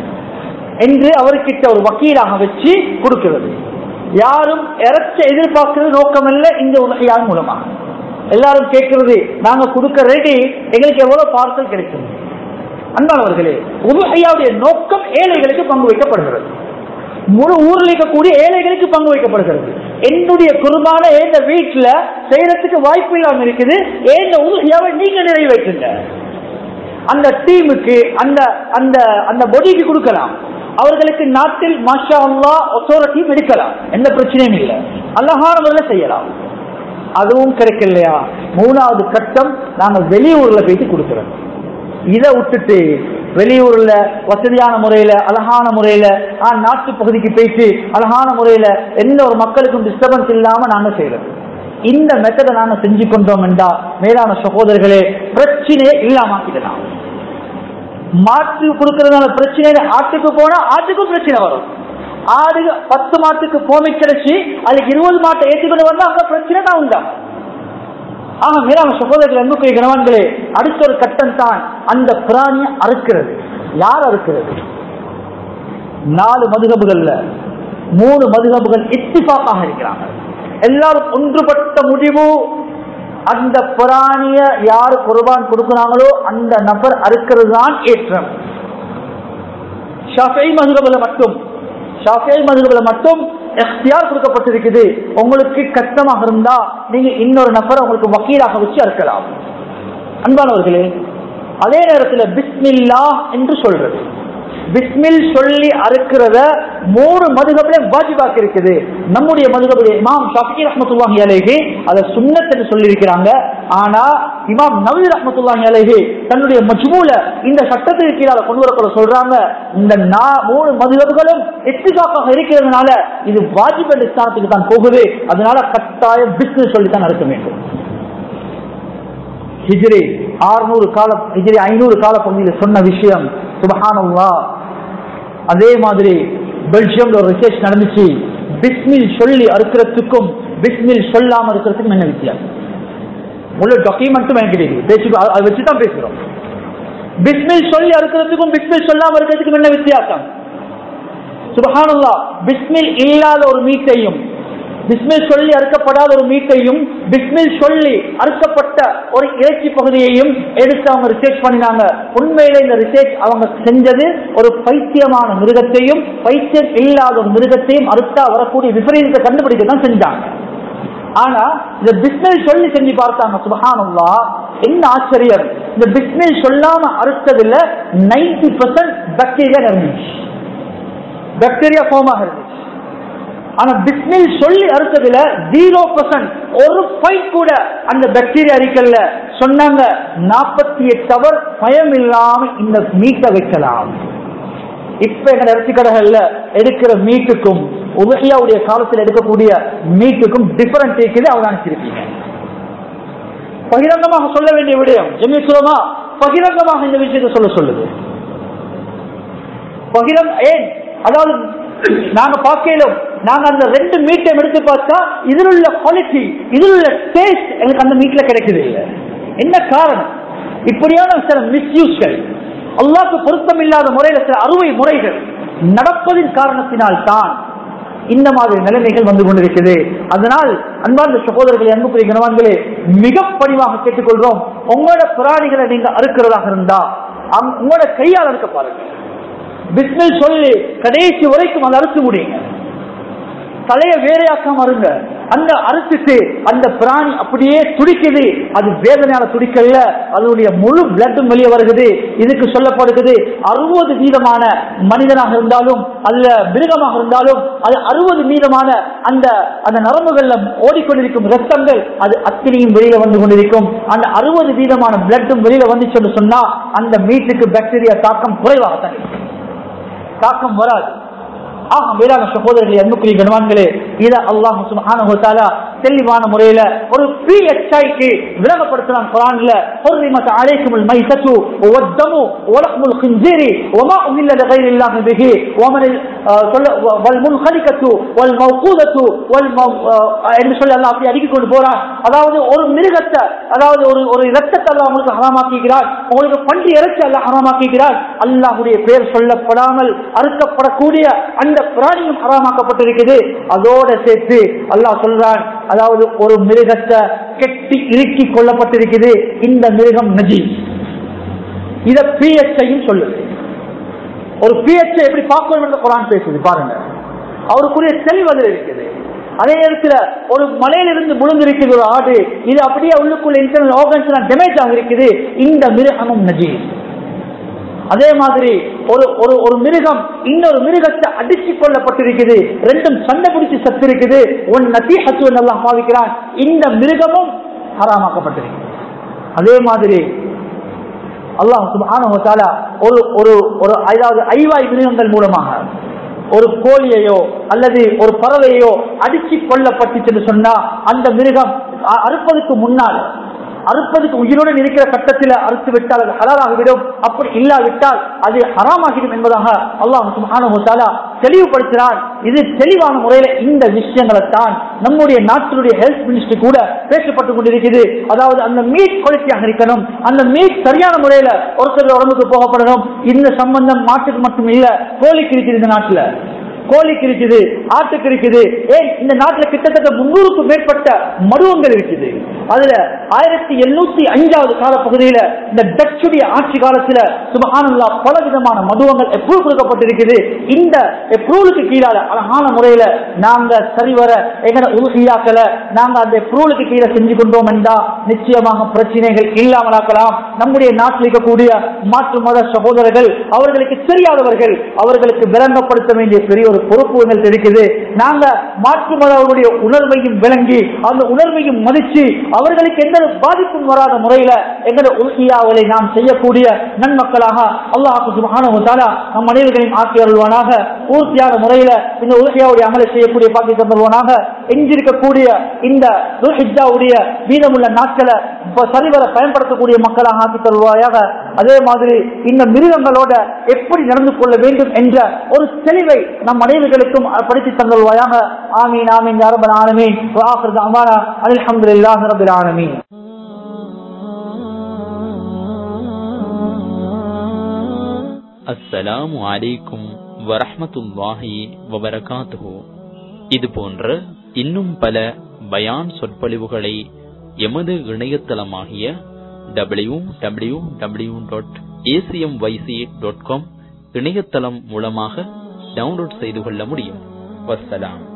என்று அவர்கிட்ட ஒரு வக்கீலாக வச்சு கொடுக்கிறது யாரும் இறச்ச எதிர்பார்க்கிறது நோக்கமல்ல இந்த உதகையான் மூலமா எல்லாரும் கேட்கிறது நாங்க கொடுக்க ரெடி எங்களுக்கு எவ்வளவு பார்சல் கிடைக்கும் அன்பானவர்களே உதகையாவுடைய நோக்கம் ஏழைகளுக்கு பங்கு வைக்கப்படுகிறது முழு ஊரில் இருக்கக்கூடிய ஏழைகளுக்கு பங்கு வைக்கப்படுகிறது என்னுடைய குருபான எந்த வீட்டுல செய்யறதுக்கு வாய்ப்பு இல்லாம இருக்குது ஏந்த உதகையாவை நீங்க நிறைவேற்றுங்க அந்த டீமுக்கு அந்த அந்த அந்த பொடிக்கு கொடுக்கலாம் அவர்களுக்கு நாட்டில் மாஷா அல்லா ஒத்தோரட்டியும் எடுக்கலாம் எந்த பிரச்சனையும் இல்லை அழகான முறையில் செய்யலாம் அதுவும் கிடைக்கலையா மூணாவது கட்டம் நாங்க வெளியூர்ல போயிட்டு கொடுக்கிறோம் இதை விட்டுட்டு வெளியூர்ல வசதியான முறையில அழகான முறையில ஆ, நாட்டு பகுதிக்கு போயிட்டு அழகான முறையில எந்த ஒரு மக்களுக்கும் டிஸ்டர்பன்ஸ் இல்லாம நாங்க செய்யறோம் இந்த மெத்தடை நாங்க செஞ்சு கொண்டோம் என்றா மேலான சகோதரர்களே பிரச்சனையே இல்லாமக்கிடலாம் மாட்டு கொடுக்கறதுனால பிரச்சனை ஆட்டுக்கு போனா ஆட்டுக்கும் பிரச்சனை வரும் ஆடு பத்து மாட்டுக்கு கோமி கிடைச்சி அதுக்கு இருபது மாட்டை ஏற்றிக்கொண்டு வந்தா அங்க பிரச்சனை தான் உண்டா ஆக மேலான சகோதரர்கள் அன்புக்குரிய கணவான்களே அடுத்த ஒரு கட்டம் தான் அந்த பிராணியை அறுக்கிறது யார் அறுக்கிறது நாலு மதுகபுகள்ல மூணு மதுகபுகள் இத்திபாக்காக இருக்கிறாங்க எல்லாரும் ஒன்றுபட்ட முடிவு அந்த பிராணிய யார் குர்பான் கொடுக்கிறாங்களோ அந்த நபர் அறுக்கிறது தான் ஏற்றம் ஷாஃபை மதுகபுல மட்டும் ஷாஃபை மதுகபுல மட்டும் எஃப்தியார் கொடுக்கப்பட்டிருக்குது உங்களுக்கு கஷ்டமாக இருந்தா நீங்க இன்னொரு நபரை உங்களுக்கு வக்கீலாக வச்சு அறுக்கலாம் அன்பானவர்களே அதே நேரத்தில் பிஸ்மில்லா என்று சொல்றது பிஸ்மில் சொல்லி அறுக்கிறத மூணு மதுகபிலே வாஜிபாக்கு இருக்குது நம்முடைய மதுகபுடைய இமாம் ஷாஃபி ரஹமத்துல்லாஹி அலைஹி அதை சுன்னத் என்று சொல்லியிருக்கிறாங்க ஆனா இமாம் நவீ ரஹமத்துல்லாஹி அலைஹி தன்னுடைய மஜ்மூல இந்த சட்டத்துக்கு கீழே கொண்டு வரக்கூட சொல்றாங்க இந்த நா- மூணு மதுகபுகளும் எத்திகாக்காக இருக்கிறதுனால இது வாஜிப் என்ற ஸ்தானத்துக்கு தான் போகுது அதனால கட்டாயம் பிஸ்மில் சொல்லி தான் அறுக்க வேண்டும் ஹிஜ்ரி ஆறுநூறு கால ஹிஜ்ரி ஐநூறு கால பகுதியில் சொன்ன விஷயம் சுபஹானல்லா அதே மாதிரி பெல்ஜியம்ல ஒரு ரிசர்ச் நடந்துச்சு பிஸ்மில் சொல்லி அறுக்கிறதுக்கும் பிஸ்மில் சொல்லாம இருக்கிறதுக்கும் என்ன வித்தியாசம் முழு டாக்குமெண்ட்டும் எனக்கு கிடைக்குது பேசி அதை வச்சு தான் பேசுறோம் பிஸ்மில் சொல்லி அறுக்கிறதுக்கும் பிஸ்மில் சொல்லாம இருக்கிறதுக்கும் என்ன வித்தியாசம் சுபஹானல்லா பிஸ்மில் இல்லாத ஒரு மீட்டையும் பிஸ்மில் சொல்லி அறுக்கப்படாத ஒரு மீட்டையும் பிஸ்மில் சொல்லி அறுக்கப்பட்ட ஒரு இறைச்சி பகுதியையும் எடுத்து அவங்க ரிசர்ச் பண்ணினாங்க உண்மையில இந்த ரிசர்ச் அவங்க செஞ்சது ஒரு பைத்தியமான மிருகத்தையும் பைத்தியம் இல்லாத ஒரு மிருகத்தையும் அறுத்தா வரக்கூடிய விபரீதத்தை கண்டுபிடிக்க தான் செஞ்சாங்க ஆனா இந்த பிஸ்மில் சொல்லி செஞ்சு பார்த்தாங்க சுபஹானல்லா என்ன ஆச்சரியம் இந்த பிஸ்மில் சொல்லாம அறுத்ததுல நைன்டி பர்சன்ட் பாக்டீரியா இருந்துச்சு பாக்டீரியா ஃபார்ம் ஆகிறது ஆனா பிஸ்மில் சொல்லி அறுத்ததுல ஜீரோ பர்சன்ட் ஒரு ஃபைட் கூட அந்த பாக்டீரியா அரிக்கல்ல சொன்னாங்க நாற்பத்தி எட்டு அவர் பயம் இல்லாம இந்த மீட்டை வைக்கலாம் இப்ப எங்க இறைச்சி கடைகள்ல எடுக்கிற மீட்டுக்கும் உதகையாவுடைய காலத்தில் எடுக்கக்கூடிய மீட்டுக்கும் டிஃபரன்ஸ் இருக்குது அவங்க நினைச்சிருக்கீங்க பகிரங்கமாக சொல்ல வேண்டிய விடயம் ஜெமிசுலமா பகிரங்கமாக இந்த விஷயத்தை சொல்ல சொல்லுது பகிரங் ஏன் அதாவது நாங்க பார்க்கலும் நாங்க அந்த ரெண்டு மீட்டையும் எடுத்து பார்த்தா இதில் உள்ள குவாலிட்டி இதில் உள்ள டேஸ்ட் எனக்கு அந்த மீட்ல கிடைக்குது இல்லை என்ன காரணம் இப்படியான சில மிஸ்யூஸ்கள் அல்லாக்கு பொருத்தம் இல்லாத முறையில சில அறுவை முறைகள் நடப்பதின் காரணத்தினால் தான் இந்த மாதிரி நிலைமைகள் வந்து கொண்டிருக்குது அதனால் அன்பார்ந்த சகோதரர்களை அன்புக்குரிய கணவான்களே மிக பணிவாக கேட்டுக்கொள்றோம் உங்களோட பிராணிகளை நீங்க அறுக்கிறதாக இருந்தா அங்க- உங்களோட கையால் அறுக்க பாருங்க பிஸ்மில் சொல்லி கடைசி வரைக்கும் அதை அறுத்து முடியுங்க தலைய வேறையாக்காம இருங்க அந்த அறுத்துட்டு அந்த பிராணி அப்படியே துடிக்குது அது வேதனையால துடிக்கல அதனுடைய முழு பிளட்டும் வெளியே வருகிறது இதுக்கு சொல்லப்படுகிறது அறுபது வீதமான மனிதனாக இருந்தாலும் அல்ல மிருகமாக இருந்தாலும் அது அறுபது வீதமான அந்த அந்த நரம்புகள்ல ஓடிக்கொண்டிருக்கும் ரத்தங்கள் அது அத்தனையும் வெளியில வந்து கொண்டிருக்கும் அந்த அறுபது வீதமான பிளட்டும் வெளியில வந்துச்சுன்னு சொன்னா அந்த மீட்டுக்கு பாக்டீரியா தாக்கம் குறைவாகத்தான் இருக்கும் தாக்கம் வராது ஆக மேலான சகோதரர்களே அன்புக்குரிய கணவான்களே இத அல்லாஹ் சுப்ஹானஹு வ தஆலா தெளிவான முறையில ஒரு பிஎச்ஐக்கு விளங்கப்படுத்தலாம் குர்ஆன்ல ஹுர்ரிமத் அலைக்குமுல் மைத்தத்து வத்தமு வலஹ்முல் கின்ஜிரி வமா உஹில்ல لغير الله به ومن والمنخلقة والموقوذة والمو என்று சொல்லி அல்லாஹ் அப்படி அடுக்கி கொண்டு போறான் அதாவது ஒரு மிருகத்தை அதாவது ஒரு ஒரு இரத்தத்தை அல்லாஹ் உங்களுக்கு ஹராமாக்குகிறார் உங்களுக்கு பன்றி இறைச்சி அல்லாஹ் ஹராமாக்குகிறார் அல்லாஹ்வுடைய பெயர் சொல்லப்படாமல் அறுக்கப்படக்கூடிய அந்த பிராணியும் ஹராமாக்கப்பட்டிருக்குது அதோட சேர்த்து அல்லாஹ் சொல்றான் அதாவது ஒரு மிருகத்தை கெட்டி இறுக்கி கொள்ளப்பட்டிருக்குது இந்த மிருகம் நஜி இத பிஎச்ஐயும் சொல்லுது ஒரு பிஎச்ஐ எப்படி பார்க்கணும் என்று குரான் பேசுது பாருங்க அவருக்குரிய தெளிவு அதில் இருக்குது அதே நேரத்தில் ஒரு மலையிலிருந்து முழுந்திருக்குது ஒரு ஆடு இது அப்படியே உள்ளுக்குள்ள இன்டர்னல் ஆர்கன்ஸ் டேமேஜ் ஆகிருக்குது இந்த மிருகமும் நஜீஸ் அதே மாதிரி ஒரு ஒரு ஒரு மிருகம் இன்னொரு மிருகத்தை அடிச்சு கொள்ளப்பட்டிருக்குது ரெண்டும் சண்டை பிடிச்சு சத்து இருக்குது ஒன் நசீஹத்து எல்லாம் பாவிக்கிறான் இந்த மிருகமும் ஹராமாக்கப்பட்டிருக்கு அதே மாதிரி அல்லாஹ் சுப்ஹானஹு வ தஆலா ஒரு ஒரு ஒரு அதாவது ஐவாய் மிருகங்கள் மூலமாக ஒரு கோழியையோ அல்லது ஒரு பறவையோ அடிச்சு கொல்லப்பட்டுச்சுன்னு சொன்னா அந்த மிருகம் அ- அறுப்பதற்கு முன்னால் அறுப்பதற்கு உயிருடன் இருக்கிற கட்டத்தில் அறுத்து விட்டால் அது ஹலாலாகிவிடும் அப்படி இல்லாவிட்டால் அது ஹராமாகிடும் என்பதாக அல்லாஹ் சுப்ஹானஹு வ தஆலா தெளிவுபடுத்தினார் இது தெளிவான முறையில இந்த விஷயங்களை தான் நம்முடைய நாட்டினுடைய ஹெல்த் மினிஸ்ட்ரி கூட பேசப்பட்டு கொண்டிருக்கிறது அதாவது அந்த மீட் குவாலிட்டியாக இருக்கணும் அந்த மீட் சரியான முறையில ஒருத்தர் உடம்புக்கு போகப்படணும் இந்த சம்பந்தம் மாட்டுக்கு மட்டும் இல்ல கோழிக்கு இருக்குது இந்த நாட்டுல கோழிக்கு இருக்குது ஆட்டுக்கு இருக்குது ஏன் இந்த நாட்டுல கிட்டத்தட்ட முன்னூறுக்கும் மேற்பட்ட மடுவங்கள் இருக்குது அதுல ஆயிரத்தி எழுநூத்தி அஞ்சாவது கால பகுதியில இந்த டச்சுடைய ஆட்சி காலத்துல சுபஹானல்லா பல விதமான மதுவங்கள் எப்ரூவ் கொடுக்கப்பட்டிருக்குது இந்த எப்ரூவலுக்கு கீழால அழகான முறையில நாங்க சரிவர எங்கட உறுதியாக்கல நாங்க அந்த எப்ரூவலுக்கு கீழே செஞ்சு கொண்டோம் என்றா நிச்சயமாக பிரச்சனைகள் இல்லாமலாக்கலாம் நம்முடைய நாட்டில் இருக்கக்கூடிய மாற்று மத சகோதரர்கள் அவர்களுக்கு தெரியாதவர்கள் அவர்களுக்கு விளங்கப்படுத்த வேண்டிய பெரிய ஒரு பொறுப்பு எங்களுக்கு இருக்குது நாங்க மாற்று மதவர்களுடைய உணர்வையும் விளங்கி அந்த உணர்வையும் மதிச்சு அவர்களுக்கு எந்த ஒரு பாதிப்பும் வராத முறையில எங்களோட உறுதியாவலை நாம் செய்யக்கூடிய நன்மக்களாக அல்லாஹு சுப்ஹானஹு வ தஆலா நம் அனைவர்களையும் ஆக்கி அருள்வானாக பூர்த்தியான முறையில இந்த உலகையாவுடைய அமலை செய்யக்கூடிய பாக்கி தந்துருவானாக எஞ்சிருக்கக்கூடிய இந்த துல்ஹிஜாவுடைய மீதமுள்ள நாட்களை இப்ப சரிவர பயன்படுத்தக்கூடிய மக்களாக ஆக்கி தருவாயாக அதே மாதிரி இந்த மிருகங்களோட எப்படி நடந்து கொள்ள வேண்டும் என்ற ஒரு தெளிவை நம் அனைவர்களுக்கும் படித்து தந்துருவாயாக ஆமீன் ஆமீன் யாரபன் ஆலமீன் வாஹர் அமானா அல்ஹம்துலில்லாஹி ரப்பில் ஆலமீன் அஸ்ஸலாமு அலைக்கும் வரஹ்மத்துல்லாஹி வபரகாத்துஹு இது போன்ற இன்னும் பல பயான் சொற்பொழிவுகளை எமது இணையதளமாகிய W W W dot ACM YC dot com இணையதளம் மூலமாக டவுன்லோட் செய்து கொள்ள முடியும் வஸ்ஸலாம்